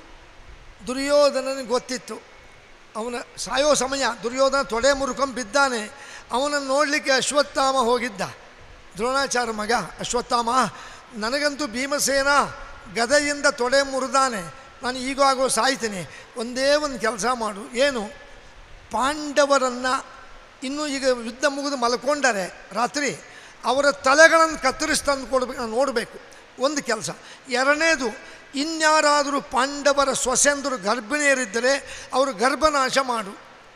ದುರ್ಯೋಧನನಿಗೆ ಗೊತ್ತಿತ್ತು ಅವನ ಸಾಯೋ ಸಮಯ ದುರ್ಯೋಧನ ತೊಡೆ ಮುರುಕಂಬ ಬಿದ್ದಾನೆ ಅವನನ್ನು ನೋಡಲಿಕ್ಕೆ ಅಶ್ವತ್ಥಾಮ ಹೋಗಿದ್ದ ದ್ರೋಣಾಚಾರ್ಯ ಮಗ ಅಶ್ವತ್ಥಾಮ ನನಗಂತೂ ಭೀಮಸೇನ ಗದೆಯಿಂದ ತೊಡೆ ಮುರಿದಾನೆ ನಾನು ಈಗಾಗೋ ಸಾಯ್ತೀನಿ ಒಂದೇ ಒಂದು ಕೆಲಸ ಮಾಡು ಏನು ಪಾಂಡವರನ್ನು ಇನ್ನೂ ಈಗ ಯುದ್ಧ ಮುಗಿದು ಮಲ್ಕೊಂಡರೆ ರಾತ್ರಿ ಅವರ ತಲೆಗಳನ್ನು ಕತ್ತರಿಸಿ ತಂದು ಕೊಡ್ಬೇಕು ನಾನು ನೋಡಬೇಕು ಒಂದು ಕೆಲಸ ಎರಡನೇದು ಇನ್ಯಾರಾದರೂ ಪಾಂಡವರ ಸೊಸೆಂದರು ಗರ್ಭಿಣಿಯರಿದ್ದರೆ ಅವರು ಗರ್ಭನಾಶ ಮಾಡು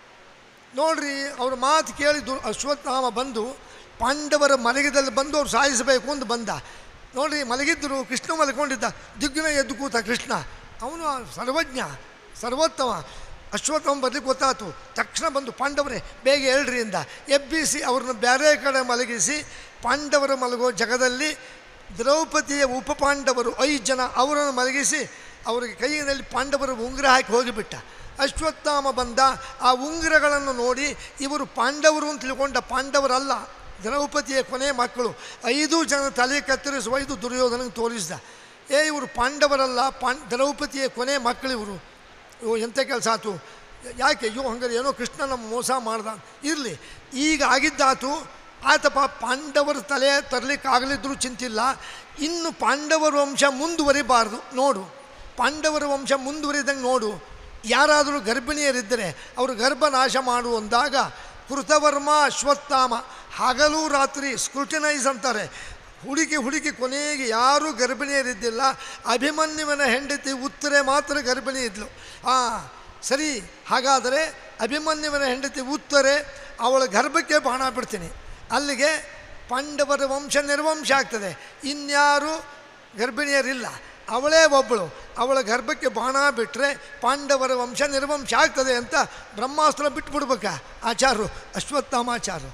ನೋಡ್ರಿ ಅವ್ರ ಮಾತು ಕೇಳಿದ್ದು ಅಶ್ವತ್ಥಾಮ ಬಂದು ಪಾಂಡವರ ಮಲಗಿದಲ್ಲಿ ಬಂದು ಅವ್ರು ಸಾಯಿಸಬೇಕು ಅಂತ ಬಂದ ನೋಡ್ರಿ ಮಲಗಿದ್ದರು ಕೃಷ್ಣ ಮಲ್ಕೊಂಡಿದ್ದ ದಿಗ್ಗಿನ ಎದ್ದು ಕೂತ ಕೃಷ್ಣ ಅವನು ಸರ್ವಜ್ಞ ಸರ್ವೋತ್ತಮ ಅಶ್ವತ್ಥಾಮ ಬರ್ಲಿಕ್ಕೆ ಗೊತ್ತಾಯ್ತು ತಕ್ಷಣ ಬಂದು ಪಾಂಡವರೇ ಬೇಗ ಹೇಳ್ರಿ ಇಂದ ಎಬ್ಬಿಸಿ ಅವ್ರನ್ನ ಬೇರೆ ಕಡೆ ಮಲಗಿಸಿ ಪಾಂಡವರ ಮಲಗೋ ಜಗದಲ್ಲಿ ದ್ರೌಪದಿಯ ಉಪಪಾಂಡವರು ಐದು ಜನ ಅವರನ್ನು ಮಲಗಿಸಿ ಅವರಿಗೆ ಕೈಯಲ್ಲಿ ಪಾಂಡವರ ಉಂಗುರ ಹಾಕಿ ಹೋಗಿಬಿಟ್ಟ ಅಶ್ವತ್ಥಾಮ ಬಂದ ಆ ಉಂಗುರಗಳನ್ನು ನೋಡಿ ಇವರು ಪಾಂಡವರು ಅಂತ ತಿಳ್ಕೊಂಡ ಪಾಂಡವರಲ್ಲ ದ್ರೌಪದಿಯ ಕೊನೆ ಮಕ್ಕಳು ಐದು ಜನ ತಲೆ ಕತ್ತರಿಸುವ ಇದು ದುರ್ಯೋಧನಿಗೆ ತೋರಿಸಿದ ಏ ಇವರು ಪಾಂಡವರಲ್ಲ ಪಾಂಡ್ ದ್ರೌಪದಿಯ ಕೊನೆ ಮಕ್ಕಳಿವರು ಇವು ಎಂಥ ಕೆಲಸ ಆಯ್ತು ಯಾಕೆ ಅಯ್ಯೋ ಹಂಗಾರೆ ಏನೋ ಕೃಷ್ಣ ನಮ್ಮ ಮೋಸ ಮಾಡ್ದ ಇರಲಿ ಈಗ ಆಗಿದ್ದಾತು ಆತಪ್ಪ ಪಾಂಡವರ ತಲೆ ತರಲಿಕ್ಕೆ ಆಗಲಿದ್ರೂ ಚಿಂತಿಲ್ಲ ಇನ್ನು ಪಾಂಡವರ ವಂಶ ಮುಂದುವರಿಬಾರ್ದು ನೋಡು ಪಾಂಡವರ ವಂಶ ಮುಂದುವರಿದಂಗೆ ನೋಡು ಯಾರಾದರೂ ಗರ್ಭಿಣಿಯರಿದ್ದರೆ ಅವರು ಗರ್ಭ ನಾಶ ಮಾಡು ಅಂದಾಗ ಕೃತವರ್ಮ ಅಶ್ವತ್ಥಾಮ ಹಗಲು ರಾತ್ರಿ ಸ್ಕ್ರೂಟಿನೈಸ್ ಅಂತಾರೆ ಹುಡುಕಿ ಹುಡುಕಿ ಕೊನೆಗೆ ಯಾರೂ ಗರ್ಭಿಣಿಯರಿದ್ದಿಲ್ಲ ಅಭಿಮನ್ಯುವಿನ ಹೆಂಡತಿ ಉತ್ತರೆ ಮಾತ್ರ ಗರ್ಭಿಣಿ ಇದ್ಲು ಹಾಂ ಸರಿ ಹಾಗಾದರೆ ಅಭಿಮನ್ಯುವಿನ ಹೆಂಡತಿ ಉತ್ತರೆ ಅವಳ ಗರ್ಭಕ್ಕೆ ಬಾಣ ಬಿಡ್ತೀನಿ ಅಲ್ಲಿಗೆ ಪಾಂಡವರ ವಂಶ ನಿರ್ವಂಶ ಆಗ್ತದೆ ಇನ್ಯಾರು ಗರ್ಭಿಣಿಯರಿಲ್ಲ ಅವಳೇ ಒಬ್ಬಳು ಅವಳ ಗರ್ಭಕ್ಕೆ ಬಾಣ ಬಿಟ್ಟರೆ ಪಾಂಡವರ ವಂಶ ನಿರ್ವಂಶ ಆಗ್ತದೆ ಅಂತ ಬ್ರಹ್ಮಾಸ್ತ್ರ ಬಿಟ್ಬಿಡ್ಬೇಕ ಆಚಾರ್ಯರು ಅಶ್ವತ್ಥಾಮಾಚಾರ್ಯರು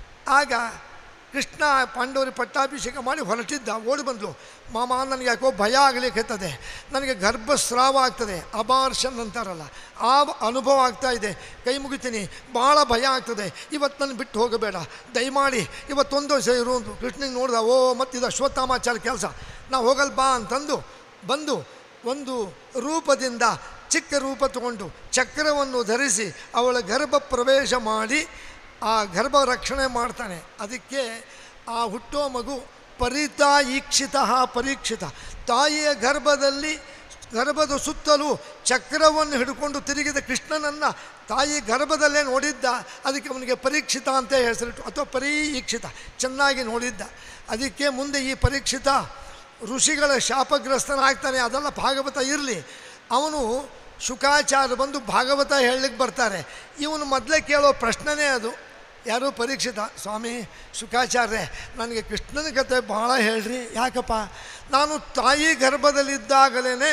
ಆಗ ಕೃಷ್ಣ ಪಾಂಡವರಿಗೆ ಪಟ್ಟಾಭಿಷೇಕ ಮಾಡಿ ಹೊರಟಿದ್ದ ಓಡಿ ಬಂದಳು ಮಾಮ ನನಗೆ ಯಾಕೋ ಭಯ ಆಗಲಿಕ್ಕೆ ನನಗೆ ಗರ್ಭಸ್ರಾವ ಆಗ್ತದೆ ಅಬಾರ್ಷನ್ ಅಂತಾರಲ್ಲ ಆ ಅನುಭವ ಆಗ್ತಾ ಇದೆ ಕೈ ಮುಗಿತೀನಿ ಭಾಳ ಭಯ ಆಗ್ತದೆ ಇವತ್ತು ನನ್ನ ಬಿಟ್ಟು ಹೋಗಬೇಡ ದಯಮಾಡಿ ಇವತ್ತೊಂದು ದಿವಸ ಇರು ಅಂದ್ರು ಕೃಷ್ಣನಿಗೆ ನೋಡ್ದ ಓ ಮತ್ತಿದು ಅಶ್ವತ್ಥಾಮಾಚಾರ ಕೆಲಸ ನಾವು ಹೋಗಲ್ ಬಾ ಅಂತಂದು ಬಂದು ಒಂದು ರೂಪದಿಂದ ಚಿಕ್ಕ ರೂಪ ತಗೊಂಡು ಚಕ್ರವನ್ನು ಧರಿಸಿ ಅವಳ ಗರ್ಭ ಪ್ರವೇಶ ಮಾಡಿ ಆ ಗರ್ಭ ರಕ್ಷಣೆ ಮಾಡ್ತಾನೆ ಅದಕ್ಕೆ ಆ ಹುಟ್ಟೋ ಮಗು ಪರಿತಾ ಈಕ್ಷಿತ ಪರೀಕ್ಷಿತ ತಾಯಿಯ ಗರ್ಭದಲ್ಲಿ ಗರ್ಭದ ಸುತ್ತಲೂ ಚಕ್ರವನ್ನು ಹಿಡ್ಕೊಂಡು ತಿರುಗಿದ ಕೃಷ್ಣನನ್ನು ತಾಯಿ ಗರ್ಭದಲ್ಲೇ ನೋಡಿದ್ದ ಅದಕ್ಕೆ ಅವನಿಗೆ ಪರೀಕ್ಷಿತ ಅಂತ ಹೆಸರಿಟ್ಟು ಅಥವಾ ಪರೀಕ್ಷಿತ ಚೆನ್ನಾಗಿ ನೋಡಿದ್ದ ಅದಕ್ಕೆ ಮುಂದೆ ಈ ಪರೀಕ್ಷಿತ ಋಷಿಗಳ ಶಾಪಗ್ರಸ್ತನಾಗ್ತಾನೆ ಅದೆಲ್ಲ ಭಾಗವತ ಇರಲಿ ಅವನು ಶುಕಾಚಾರ್ಯ ಬಂದು ಭಾಗವತ ಹೇಳಲಿಕ್ಕೆ ಬರ್ತಾರೆ ಇವನು ಮೊದಲೇ ಕೇಳೋ ಪ್ರಶ್ನೆನೇ ಅದು ಯಾರು ಪರೀಕ್ಷಿತ ಸ್ವಾಮಿ ಶುಕಾಚಾರ್ಯ ನನಗೆ ಕೃಷ್ಣನ ಕತೆ ಭಾಳ ಹೇಳ್ರಿ ಯಾಕಪ್ಪ ನಾನು ತಾಯಿ ಗರ್ಭದಲ್ಲಿದ್ದಾಗಲೇ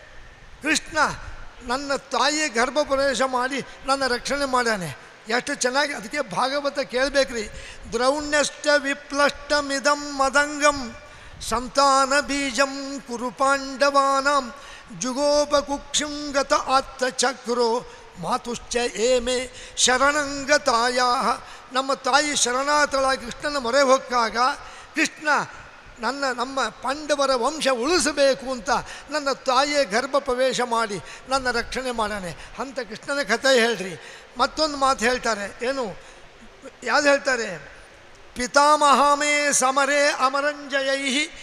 ಕೃಷ್ಣ ನನ್ನ ತಾಯಿ ಗರ್ಭ ಪ್ರವೇಶ ಮಾಡಿ ನನ್ನ ರಕ್ಷಣೆ ಮಾಡ್ಯಾನೆ ಎಷ್ಟು ಚೆನ್ನಾಗಿ ಅದಕ್ಕೆ ಭಾಗವತ ಕೇಳಬೇಕ್ರಿ ದ್ರೌಣ್ಯಷ್ಟ ವಿಪ್ಲಷ್ಟಮಿದಂ ಮದಂಗಂ ಸಂತಾನ ಬೀಜಂ ಕುರು ಪಾಂಡವಾನಾಂ ಜುಗೋಪಕುಕ್ಷಿಂ ಗತ ಆತ್ತ ಚಕ್ರೋ ಮಾತುಶ್ಚ ಏಮೆ ಶರಣಂಗತಾಯ ನಮ್ಮ ತಾಯಿ ಶರಣಾತಳಾಗಿ ಕೃಷ್ಣನ ಮೊರೆ ಹೊಕ್ಕಾಗ ಕೃಷ್ಣ ನನ್ನ ನಮ್ಮ ಪಾಂಡವರ ವಂಶ ಉಳಿಸಬೇಕು ಅಂತ ನನ್ನ ತಾಯಿಯ ಗರ್ಭ ಪ್ರವೇಶ ಮಾಡಿ ನನ್ನ ರಕ್ಷಣೆ ಮಾಡಾನೆ ಅಂತ ಕೃಷ್ಣನ ಕಥೆ ಹೇಳ್ರಿ ಮತ್ತೊಂದು ಮಾತು ಹೇಳ್ತಾರೆ ಏನು ಯಾವ್ದು ಹೇಳ್ತಾರೆ ಪಿತಾಮಹಾಮೇ ಸಮರೇ ಅಮರಂಜಯೈ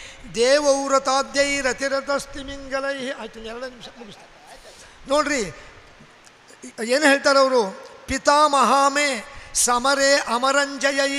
ದೇವವ್ರತಾದ್ಯೈರತಿರತಸ್ತಿಮಿಂಗಲೈ ಆಯ್ತು ಎರಡು ನಿಮಿಷ ಮುಗಿಸ್ತಾರೆ ನೋಡ್ರಿ ಏನು ಹೇಳ್ತಾರೆ ಅವರು ಪಿತಾಮಹಾಮೇ ಸಮರೇ ಅಮರಂಜಯೈ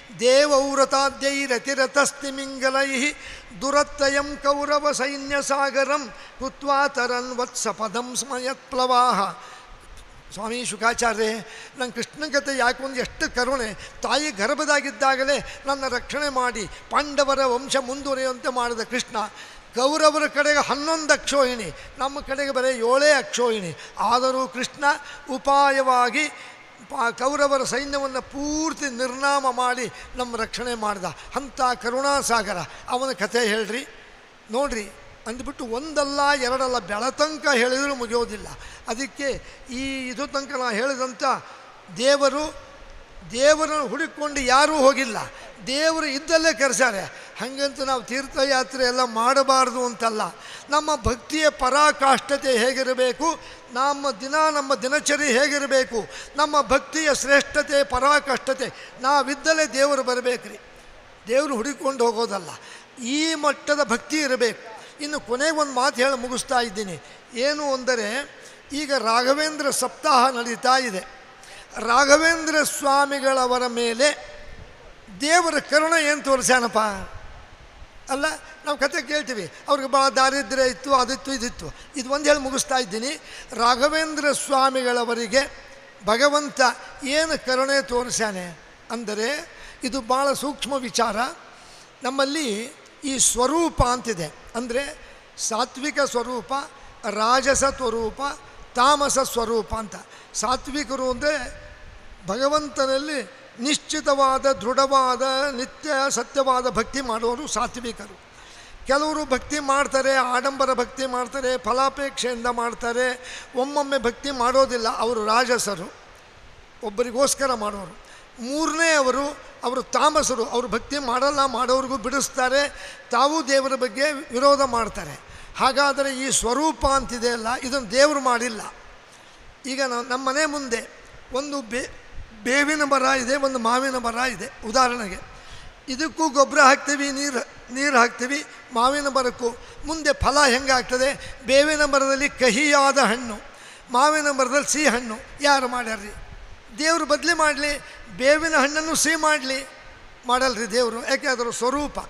ದೇವವ್ರತಾದ್ಯೈರತಿರತಸ್ತಿಮಿಂಗಲೈ ದುರತ್ತಯಂ ಕೌರವ ಸೈನ್ಯ ಸಾಗರಂ ಕೃತ್ವಾ ತರನ್ ವತ್ಸ ಪದಂ ಸ್ಮಯತ್ಪ್ಲವಾಹ ಸ್ವಾಮಿ ಶುಕಾಚಾರ್ಯ ನನ್ನ ಕೃಷ್ಣ ಕಥೆ ಯಾಕೆ ಒಂದು ಎಷ್ಟು ಕರುಣೆ ತಾಯಿ ಗರ್ಭದಾಗಿದ್ದಾಗಲೇ ನನ್ನ ರಕ್ಷಣೆ ಮಾಡಿ ಪಾಂಡವರ ವಂಶ ಮುಂದುವರಿಯುವಂತೆ ಮಾಡಿದ ಕೃಷ್ಣ ಕೌರವರ ಕಡೆಗೆ ಹನ್ನೊಂದು ಅಕ್ಷೋಹಿಣಿ ನಮ್ಮ ಕಡೆಗೆ ಬರೀ ಏಳೇ ಅಕ್ಷೋಹಿಣಿ ಆದರೂ ಕೃಷ್ಣ ಉಪಾಯವಾಗಿ ಪಾ- ಕೌರವರ ಸೈನ್ಯವನ್ನು ಪೂರ್ತಿ ನಿರ್ನಾಮ ಮಾಡಿ ನಮ್ಮ ರಕ್ಷಣೆ ಮಾಡ್ದ ಅಂಥ ಕರುಣಾಸಾಗರ ಅವನ ಕಥೆ ಹೇಳ್ರಿ ನೋಡ್ರಿ ಅಂದ್ಬಿಟ್ಟು ಒಂದಲ್ಲ ಎರಡಲ್ಲ ಬೆಳತಂಕ ಹೇಳಿದರೂ ಮುಗಿಯೋದಿಲ್ಲ ಅದಕ್ಕೆ ಈ ಇದು ತನಕ ನಾ ಹೇಳಿದಂಥ ದೇವರು ದೇವರನ್ನು ಹುಡುಕೊಂಡು ಯಾರೂ ಹೋಗಿಲ್ಲ ದೇವರು ಇದ್ದಲ್ಲೇ ಕರೆಸಾರೆ ಹಾಗಂತ ನಾವು ತೀರ್ಥಯಾತ್ರೆ ಎಲ್ಲ ಮಾಡಬಾರ್ದು ಅಂತಲ್ಲ ನಮ್ಮ ಭಕ್ತಿಯ ಪರಾಕಾಷ್ಠತೆ ಹೇಗಿರಬೇಕು ನಮ್ಮ ದಿನ ನಮ್ಮ ದಿನಚರಿ ಹೇಗಿರಬೇಕು ನಮ್ಮ ಭಕ್ತಿಯ ಶ್ರೇಷ್ಠತೆ ಪರಾಕಾಷ್ಠತೆ ನಾವಿದ್ದಲೇ ದೇವರು ಬರಬೇಕ್ರಿ ದೇವರು ಹುಡುಕೊಂಡು ಹೋಗೋದಲ್ಲ ಈ ಮಟ್ಟದ ಭಕ್ತಿ ಇರಬೇಕು ಇನ್ನು ಕೊನೆಗೆ ಒಂದು ಮಾತು ಹೇಳಿ ಮುಗಿಸ್ತಾ ಇದ್ದೀನಿ ಏನು ಅಂದರೆ ಈಗ ರಾಘವೇಂದ್ರ ಸಪ್ತಾಹ ನಡೀತಾ ಇದೆ ರಾಘವೇಂದ್ರ ಸ್ವಾಮಿಗಳವರ ಮೇಲೆ ದೇವರ ಕರುಣೆ ಏನು ತೋರಿಸ್ಯಾನಪ್ಪ ಅಲ್ಲ ನಾವು ಕತೆ ಕೇಳ್ತೀವಿ ಅವ್ರಿಗೆ ಭಾಳ ದಾರಿದ್ರ್ಯ ಇತ್ತು ಅದಿತ್ತು ಇದಿತ್ತು ಇದು ಒಂದು ಹೇಳಿ ಮುಗಿಸ್ತಾ ಇದ್ದೀನಿ ರಾಘವೇಂದ್ರ ಸ್ವಾಮಿಗಳವರಿಗೆ ಭಗವಂತ ಏನು ಕರುಣೆ ತೋರಿಸ್ಯಾನೆ ಅಂದರೆ ಇದು ಭಾಳ ಸೂಕ್ಷ್ಮ ವಿಚಾರ ನಮ್ಮಲ್ಲಿ ಈ ಸ್ವರೂಪ ಅಂತಿದೆ ಅಂದರೆ ಸಾತ್ವಿಕ ಸ್ವರೂಪ ರಾಜಸ ಸ್ವರೂಪ ತಾಮಸ ಸ್ವರೂಪ ಅಂತ ಸಾತ್ವಿಕರು ಅಂದರೆ ಭಗವಂತನಲ್ಲಿ ನಿಶ್ಚಿತವಾದ ದೃಢವಾದ ನಿತ್ಯ ಸತ್ಯವಾದ ಭಕ್ತಿ ಮಾಡೋರು ಸಾತ್ವಿಕರು ಕೆಲವರು ಭಕ್ತಿ ಮಾಡ್ತಾರೆ ಆಡಂಬರ ಭಕ್ತಿ ಮಾಡ್ತಾರೆ ಫಲಾಪೇಕ್ಷೆಯಿಂದ ಮಾಡ್ತಾರೆ ಒಮ್ಮೊಮ್ಮೆ ಭಕ್ತಿ ಮಾಡೋದಿಲ್ಲ ಅವರು ರಾಜಸರು ಒಬ್ಬರಿಗೋಸ್ಕರ ಮಾಡೋರು ಮೂರನೇ ಅವರು ಅವರು ತಾಮಸರು ಅವರು ಭಕ್ತಿ ಮಾಡಲ್ಲ ಮಾಡೋರಿಗೂ ಬಿಡಿಸ್ತಾರೆ ತಾವು ದೇವರ ಬಗ್ಗೆ ವಿರೋಧ ಮಾಡ್ತಾರೆ ಹಾಗಾದರೆ ಈ ಸ್ವರೂಪ ಅಂತಿದೆಯಲ್ಲ ಇದನ್ನು ದೇವರು ಮಾಡಿಲ್ಲ ಈಗ ನಾವು ನಮ್ಮ ಮನೆ ಮುಂದೆ ಒಂದು ಬೇ ಬೇವಿನ ಮರ ಇದೆ ಒಂದು ಮಾವಿನ ಮರ ಇದೆ ಉದಾಹರಣೆಗೆ ಇದಕ್ಕೂ ಗೊಬ್ಬರ ಹಾಕ್ತೀವಿ ನೀರು ನೀರು ಹಾಕ್ತೀವಿ ಮಾವಿನ ಮರಕ್ಕೂ ಮುಂದೆ ಫಲ ಹೆಂಗಾಗ್ತದೆ ಬೇವಿನ ಮರದಲ್ಲಿ ಕಹಿಯಾದ ಹಣ್ಣು ಮಾವಿನ ಮರದಲ್ಲಿ ಸಿಹಿ ಹಣ್ಣು ಯಾರು ಮಾಡ್ಯಾರ್ರಿ ದೇವರು ಬದಲಿ ಮಾಡಲಿ ಬೇವಿನ ಹಣ್ಣನ್ನು ಸಿಹಿ ಮಾಡಲಿ ಮಾಡಲ್ರಿ ದೇವರು ಯಾಕೆ ಅದರ ಸ್ವರೂಪ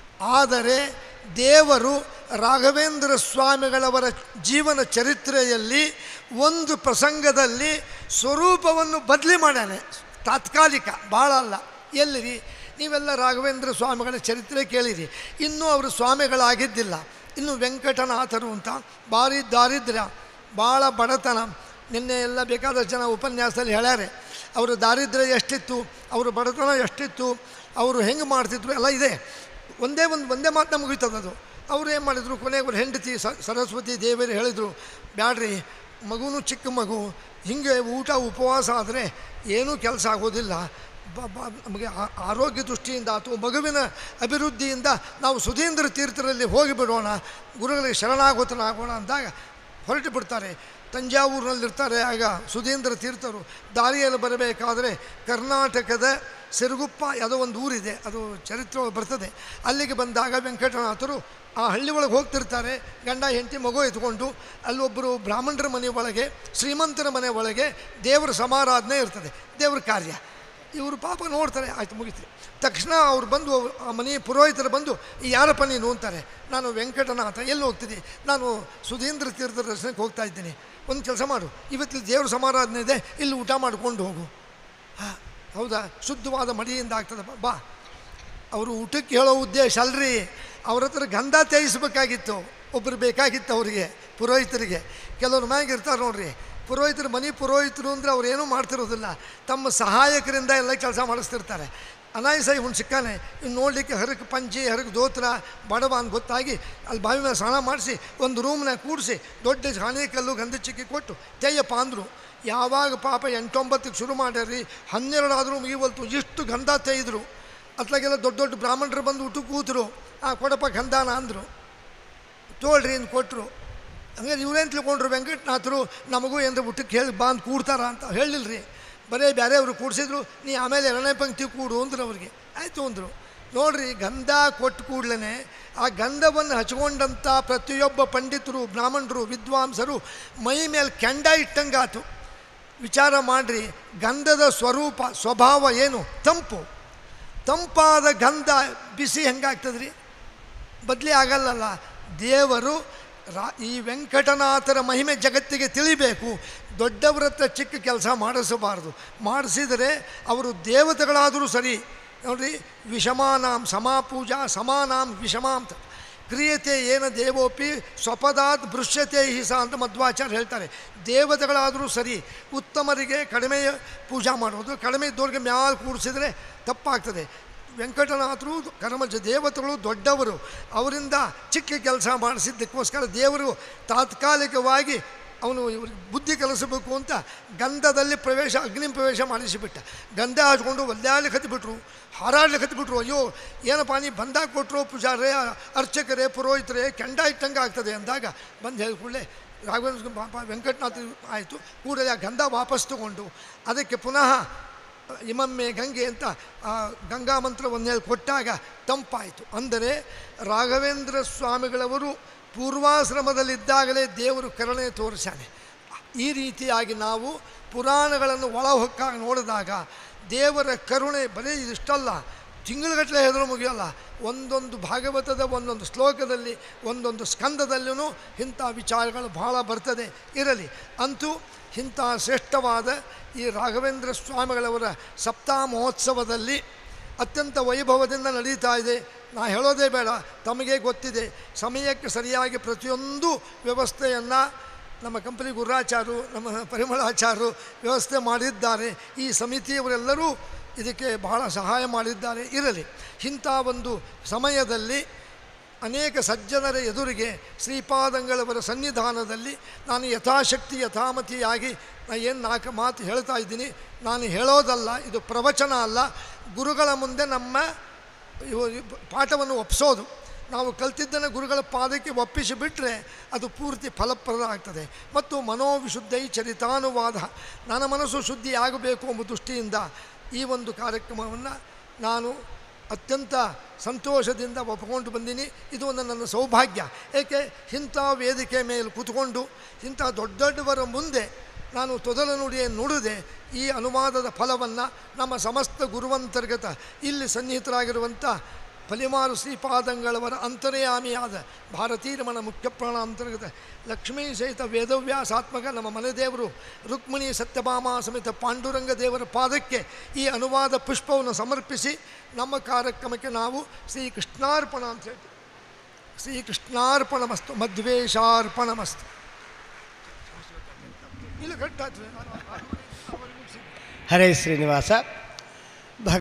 ಆದರೆ ದೇವರು ರಾಘವೇಂದ್ರ ಸ್ವಾಮಿಗಳವರ ಜೀವನ ಚರಿತ್ರೆಯಲ್ಲಿ ಒಂದು ಪ್ರಸಂಗದಲ್ಲಿ ಸ್ವರೂಪವನ್ನು ಬದಲಿ ಮಾಡ್ಯಾನೆ ತಾತ್ಕಾಲಿಕ ಭಾಳ ಅಲ್ಲ ಎಲ್ಲಿರಿ ನೀವೆಲ್ಲ ರಾಘವೇಂದ್ರ ಸ್ವಾಮಿಗಳ ಚರಿತ್ರೆ ಕೇಳಿರಿ ಇನ್ನೂ ಅವರು ಸ್ವಾಮಿಗಳಾಗಿದ್ದಿಲ್ಲ ಇನ್ನು ವೆಂಕಟನಾಥರು ಅಂತ ಭಾರಿ ದಾರಿದ್ರ್ಯ ಭಾಳ ಬಡತನ ನಿನ್ನೆ ಎಲ್ಲ ಬೇಕಾದಷ್ಟು ಜನ ಉಪನ್ಯಾಸದಲ್ಲಿ ಹೇಳ್ಯಾರೆ ಅವರ ದಾರಿದ್ರ್ಯ ಎಷ್ಟಿತ್ತು ಅವರ ಬಡತನ ಎಷ್ಟಿತ್ತು ಅವರು ಹೆಂಗೆ ಮಾಡ್ತಿದ್ರು ಎಲ್ಲ ಇದೆ ಒಂದೇ ಒಂದು ಒಂದೇ ಮಾತನ್ನ ಮುಗೀತದದು ಅವ್ರು ಏನು ಮಾಡಿದರು ಕೊನೆಗೆ ಅವ್ರ ಹೆಂಡತಿ ಸ- ಸರಸ್ವತಿ ದೇವಿಯರು ಹೇಳಿದರು ಬ್ಯಾಡ್ರಿ ಮಗುನೂ ಚಿಕ್ಕ ಮಗು ಹಿಂಗೆ ಊಟ ಉಪವಾಸ ಆದರೆ ಏನೂ ಕೆಲಸ ಆಗೋದಿಲ್ಲ ಬ- ಬ- ನಮಗೆ ಆ- ಆರೋಗ್ಯ ದೃಷ್ಟಿಯಿಂದ ಅಥವಾ ಮಗುವಿನ ಅಭಿವೃದ್ಧಿಯಿಂದ ನಾವು ಸುಧೀಂದ್ರ ತೀರ್ಥರಲ್ಲಿ ಹೋಗಿಬಿಡೋಣ ಗುರುಗಳಿಗೆ ಶರಣಾಗೋತನಾಗೋಣ ಅಂದಾಗ ಹೊರಟು ಬಿಡ್ತಾರೆ ತಂಜಾವೂರಿನಲ್ಲಿರ್ತಾರೆ ಆಗ ಸುಧೀಂದ್ರ ತೀರ್ಥರು ದಾರಿಯಲ್ಲಿ ಬರಬೇಕಾದ್ರೆ ಕರ್ನಾಟಕದ ಸಿರುಗುಪ್ಪ ಯಾವುದೋ ಒಂದು ಊರಿದೆ ಅದು ಚರಿತ್ರೆ ಒಳಗೆ ಬರ್ತದೆ ಅಲ್ಲಿಗೆ ಬಂದಾಗ ವೆಂಕಟನಾಥರು ಆ ಹಳ್ಳಿ ಒಳಗೆ ಹೋಗ್ತಿರ್ತಾರೆ ಗಂಡ ಹೆಂಡತಿ ಮಗು ಎತ್ಕೊಂಡು ಅಲ್ಲೊಬ್ಬರು ಬ್ರಾಹ್ಮಣರ ಮನೆ ಒಳಗೆ ಶ್ರೀಮಂತರ ಮನೆ ಒಳಗೆ ದೇವರ ಸಮಾರಾಧನೆ ಇರ್ತದೆ ದೇವ್ರ ಕಾರ್ಯ ಇವರು ಪಾಪ ನೋಡ್ತಾರೆ ಆಯ್ತು ಮುಗಿತು ತಕ್ಷಣ ಅವ್ರು ಬಂದು ಆ ಮನೆ ಪುರೋಹಿತರು ಬಂದು ಈ ಯಾರಪ್ಪ ನೀನು ಅಂತಾರೆ ನಾನು ವೆಂಕಟನಾಥ ಎಲ್ಲಿ ಹೋಗ್ತೀನಿ ನಾನು ಸುಧೀಂದ್ರ ತೀರ್ಥರ ದರ್ಶನಕ್ಕೆ ಹೋಗ್ತಾ ಇದ್ದೀನಿ ಒಂದು ಕೆಲಸ ಮಾಡು ಇವತ್ತು ದೇವ್ರ ಸಮಾರಾಧನೆ ಇದೆ ಇಲ್ಲಿ ಊಟ ಮಾಡ್ಕೊಂಡು ಹೋಗು ಹಾಂ ಹೌದಾ ಶುದ್ಧವಾದ ಮಡಿಯಿಂದ ಆಗ್ತದೆ ಬಾ, ಬಾ ಅವರು ಊಟಕ್ಕೆ ಹೇಳೋ ಉದ್ದೇಶ ಅಲ್ರಿ ಅವ್ರ ಹತ್ರ ಗಂಧ ತೇಯಿಸ್ಬೇಕಾಗಿತ್ತು ಒಬ್ಬರು ಬೇಕಾಗಿತ್ತು ಅವರಿಗೆ ಪುರೋಹಿತರಿಗೆ ಕೆಲವ್ರು ಮ್ಯಾಗ ಇರ್ತಾರೆ ನೋಡ್ರಿ ಪುರೋಹಿತರು ಮನೆ ಪುರೋಹಿತರು ಅಂದರೆ ಅವ್ರು ಏನೂ ಮಾಡ್ತಿರೋದಿಲ್ಲ ತಮ್ಮ ಸಹಾಯಕರಿಂದ ಎಲ್ಲ ಕೆಲಸ ಮಾಡಿಸ್ತಿರ್ತಾರೆ ಅನಾಯಸಾಯಿ ಹುಣ್ಣು ಸಿಕ್ಕಾನೆ ಇನ್ನು ನೋಡಲಿಕ್ಕೆ ಹರಕು ಪಂಚಿ ಹರಕು ದೋತ್ರ ಬಡವ ಅಂತ ಗೊತ್ತಾಗಿ ಅಲ್ಲಿ ಬಾವಿ ಮೇಲೆ ಸ್ನಾನ ಮಾಡಿಸಿ ಒಂದು ರೂಮ್ನಾಗ ಕೂಡಿಸಿ ದೊಡ್ಡ ಸಾಣೆ ಕಲ್ಲು ಗಂಧ ಚಿಕ್ಕಿ ಕೊಟ್ಟು ತೆಯ್ಯಪ್ಪ ಅಂದರು ಯಾವಾಗ ಪಾಪ ಎಂಟೊಂಬತ್ತಕ್ಕೆ ಶುರು ಮಾಡ್ಯಾರ್ರಿ ಹನ್ನೆರಡು ಆದರೂ ಮುಗಿವಲ್ತು ಇಷ್ಟು ಗಂಧ ತೆಗೆದ್ರು ಅತ್ಲಾಗೆಲ್ಲ ದೊಡ್ಡ ದೊಡ್ಡ ಬ್ರಾಹ್ಮಣರು ಬಂದು ಊಟ ಕೂತರು ಆ ಕೊಡಪ್ಪ ಗಂಧಾನ ಅಂದರು ತೋಳ್ರಿ ಅಂತ ಕೊಟ್ಟರು ಹಂಗಾರೆ ಇವ್ರೇನು ತಿಳ್ಕೊಂಡ್ರು ವೆಂಕಟನಾಥರು ನಮಗೂ ಏನಾರ ಊಟಕ್ಕೆ ಹೇಳಿ ಬಂದು ಕೂಡ್ತಾರ ಅಂತ ಹೇಳಿಲ್ಲ ರೀ ಬರೀ ಬೇರೆಯವರು ಕೂಡಿಸಿದ್ರು ನೀ ಆಮೇಲೆ ಎರಡನೇ ಪಂಕ್ತಿ ಕೂಡು ಅಂದ್ರು ಅವ್ರಿಗೆ ಆಯಿತು ಅಂದರು ನೋಡ್ರಿ ಗಂಧ ಕೊಟ್ಟು ಕೂಡ್ಲೇ ಆ ಗಂಧವನ್ನು ಹಚ್ಕೊಂಡಂಥ ಪ್ರತಿಯೊಬ್ಬ ಪಂಡಿತರು ಬ್ರಾಹ್ಮಣರು ವಿದ್ವಾಂಸರು ಮೈ ಮೇಲೆ ಕೆಂಡ ಇಟ್ಟಂಗಾತು ವಿಚಾರ ಮಾಡಿರಿ ಗಂಧದ ಸ್ವರೂಪ ಸ್ವಭಾವ ಏನು ತಂಪು ತಂಪಾದ ಗಂಧ ಬಿಸಿ ಹೆಂಗಾಗ್ತದೆ ರೀ ಬದಲಿ ಆಗಲ್ಲಲ್ಲ ದೇವರು ರಾ ಈ ವೆಂಕಟನಾಥರ ಮಹಿಮೆ ಜಗತ್ತಿಗೆ ತಿಳಿಬೇಕು ದೊಡ್ಡವರ ಹತ್ರ ಚಿಕ್ಕ ಕೆಲಸ ಮಾಡಿಸಬಾರ್ದು ಮಾಡಿಸಿದರೆ ಅವರು ದೇವತೆಗಳಾದರೂ ಸರಿ ನೋಡ್ರಿ ವಿಷಮಾನಾಂ ಸಮಾಪೂಜಾ ಸಮಾನಾಂ ವಿಷಮಾಂತ ಕ್ರಿಯತೆ ಏನ ದೇವೋಪಿ ಸ್ವಪದಾತ್ ಭೃಶ್ಯತೆ ಹಿಸ ಅಂತ ಮಧ್ವಾಚಾರ್ಯ ಹೇಳ್ತಾರೆ ದೇವತೆಗಳಾದರೂ ಸರಿ ಉತ್ತಮರಿಗೆ ಕಡಿಮೆ ಪೂಜಾ ಮಾಡೋದು ಕಡಿಮೆ ಇದ್ದವ್ರಿಗೆ ಮ್ಯಾಲ ಕೂಡಿಸಿದರೆ ತಪ್ಪಾಗ್ತದೆ ವೆಂಕಟನಾಥರು ಕರ್ಮಜ ದೇವತೆಗಳು ದೊಡ್ಡವರು ಅವರಿಂದ ಚಿಕ್ಕ ಕೆಲಸ ಮಾಡಿಸಿದ್ದಕ್ಕೋಸ್ಕರ ದೇವರು ತಾತ್ಕಾಲಿಕವಾಗಿ ಅವನು ಇವ್ರಿಗೆ ಬುದ್ಧಿ ಕಲಿಸಬೇಕು ಅಂತ ಗಂಧದಲ್ಲಿ ಪ್ರವೇಶ ಅಗ್ನಿ ಪ್ರವೇಶ ಮಾಡಿಸಿಬಿಟ್ಟ ಗಂಧ ಹಚ್ಕೊಂಡು ಒದ್ದಾಡ್ಲಿಕ್ಕೆ ಹತ್ತಿಬಿಟ್ರು ಹಾರಾಡ್ಲಿಕ್ಕೆ ಹತ್ತಿಬಿಟ್ರು ಅಯ್ಯೋ ಏನಪ್ಪ ನೀ ಬಂದಾಗ ಕೊಟ್ಟರು ಪೂಜಾರೇ ಅರ್ಚಕರೇ ಪುರೋಹಿತರೇ ಕೆಂಡ ಇಟ್ಟಂಗೆ ಆಗ್ತದೆ ಅಂದಾಗ ಬಂದು ಹೇಳಿ ಕೂಡಲೇ ರಾಘವೇಂದ್ರ ಪಾಪ ವೆಂಕಟನಾಥ ಆಯಿತು ಕೂಡಲೇ ಆ ಗಂಧ ವಾಪಸ್ ತಗೊಂಡು ಅದಕ್ಕೆ ಪುನಃ ಇಮಮ್ಮೆ ಗಂಗೆ ಅಂತ ಆ ಗಂಗಾ ಮಂತ್ರವನ್ನು ಹೇಳಿ ಕೊಟ್ಟಾಗ ತಂಪಾಯಿತು ಅಂದರೆ ರಾಘವೇಂದ್ರ ಸ್ವಾಮಿಗಳವರು ಪೂರ್ವಾಶ್ರಮದಲ್ಲಿದ್ದಾಗಲೇ ದೇವರು ಕರುಣೆ ತೋರಿಸಾನೆ ಈ ರೀತಿಯಾಗಿ ನಾವು ಪುರಾಣಗಳನ್ನು ಒಳ ಹೊಕ್ಕಾಗಿ ನೋಡಿದಾಗ ದೇವರ ಕರುಣೆ ಬರೀ ಇದಿಷ್ಟಲ್ಲ ತಿಂಗಳುಗಟ್ಟಲೆ ಹೆದರು ಮುಗಿಯಲ್ಲ ಒಂದೊಂದು ಭಾಗವತದ ಒಂದೊಂದು ಶ್ಲೋಕದಲ್ಲಿ ಒಂದೊಂದು ಸ್ಕಂದದಲ್ಲೂ ಇಂಥ ವಿಚಾರಗಳು ಬಹಳ ಬರ್ತದೆ ಇರಲಿ ಅಂತೂ ಇಂಥ ಶ್ರೇಷ್ಠವಾದ ಈ ರಾಘವೇಂದ್ರ ಸ್ವಾಮಿಗಳವರ ಸಪ್ತಾಹ ಮಹೋತ್ಸವದಲ್ಲಿ ಅತ್ಯಂತ ವೈಭವದಿಂದ ನಡೀತಾ ಇದೆ ನಾ ಹೇಳೋದೇ ಬೇಡ ತಮಗೆ ಗೊತ್ತಿದೆ ಸಮಯಕ್ಕೆ ಸರಿಯಾಗಿ ಪ್ರತಿಯೊಂದು ವ್ಯವಸ್ಥೆಯನ್ನು ನಮ್ಮ ಕಂಪನಿ ಗುರುರಾಚಾರು ನಮ್ಮ ಪರಿಮಳಾಚಾರು ವ್ಯವಸ್ಥೆ ಮಾಡಿದ್ದಾರೆ ಈ ಸಮಿತಿಯವರೆಲ್ಲರೂ ಇದಕ್ಕೆ ಬಹಳ ಸಹಾಯ ಮಾಡಿದ್ದಾರೆ ಇರಲಿ ಇಂಥ ಒಂದು ಸಮಯದಲ್ಲಿ ಅನೇಕ ಸಜ್ಜನರ ಎದುರಿಗೆ ಶ್ರೀಪಾದಂಗಳವರ ಸನ್ನಿಧಾನದಲ್ಲಿ ನಾನು ಯಥಾಶಕ್ತಿ ಯಥಾಮತಿಯಾಗಿ ನಾನು ಏನು ನಾಲ್ಕು ಮಾತು ಹೇಳ್ತಾ ಇದ್ದೀನಿ ನಾನು ಹೇಳೋದಲ್ಲ ಇದು ಪ್ರವಚನ ಅಲ್ಲ ಗುರುಗಳ ಮುಂದೆ ನಮ್ಮ ಇವು- ಇವ್- ಪಾಠವನ್ನು ಒಪ್ಪಿಸೋದು ನಾವು ಕಲ್ತಿದ್ದನ್ನು ಗುರುಗಳ ಪಾದಕ್ಕೆ ಒಪ್ಪಿಸಿ ಬಿಟ್ಟರೆ ಅದು ಪೂರ್ತಿ ಫಲಪ್ರದ ಆಗ್ತದೆ ಮತ್ತು ಮನೋವಿಶುದ್ಧೈ ಚರಿತಾನುವಾದ ನನ್ನ ಮನಸ್ಸು ಶುದ್ಧಿ ಆಗಬೇಕು ಎಂಬ ದೃಷ್ಟಿಯಿಂದ ಈ ಒಂದು ಕಾರ್ಯಕ್ರಮವನ್ನು ನಾನು ಅತ್ಯಂತ ಸಂತೋಷದಿಂದ ಒಪ್ಪಿಕೊಂಡು ಬಂದೀನಿ ಇದು ಒಂದು ನನ್ನ ಸೌಭಾಗ್ಯ ಏಕೆ ಇಂಥ ವೇದಿಕೆ ಮೇಲೆ ಕೂತ್ಕೊಂಡು ಇಂಥ ದೊಡ್ಡ ದೊಡ್ಡವರ ಮುಂದೆ ನಾನು ತೊದಲ ನುಡಿಯನ್ನು ನುಡಿದೆ ಈ ಅನುವಾದದ ಫಲವನ್ನು ನಮ್ಮ ಸಮಸ್ತ ಗುರುವಂತರ್ಗತ ಇಲ್ಲಿ ಸನ್ನಿಹಿತರಾಗಿರುವಂಥ ಫಲಿಮಾರು ಶ್ರೀಪಾದಂಗಳವರ ಅಂತರ್ಯಾಮಿಯಾದ ಭಾರತೀ ರಮಣ ಮುಖ್ಯ ಪ್ರಾಣ ಅಂತರ್ಗತ ಲಕ್ಷ್ಮೀ ಸಹಿತ ವೇದವ್ಯಾಸಾತ್ಮಕ ನಮ್ಮ ಮನೆದೇವರು ರುಕ್ಮಿಣಿ ಸತ್ಯಭಾಮ ಸಮೇತ ಪಾಂಡುರಂಗ ದೇವರ ಪಾದಕ್ಕೆ ಈ ಅನುವಾದ ಪುಷ್ಪವನ್ನು ಸಮರ್ಪಿಸಿ ನಮ್ಮ ಕಾರ್ಯಕ್ರಮಕ್ಕೆ ನಾವು ಶ್ರೀ ಕೃಷ್ಣಾರ್ಪಣ ಅಂತ ಹೇಳ್ತೀವಿ ಶ್ರೀ ಕೃಷ್ಣಾರ್ಪಣಮಸ್ತು ಮಧ್ವೇಶಾರ್ಪಣಮಸ್ತು ಇಲ್ಲ ಕಟ್ಟಾಯ್ತು ಹರೇ ಶ್ರೀನಿವಾಸ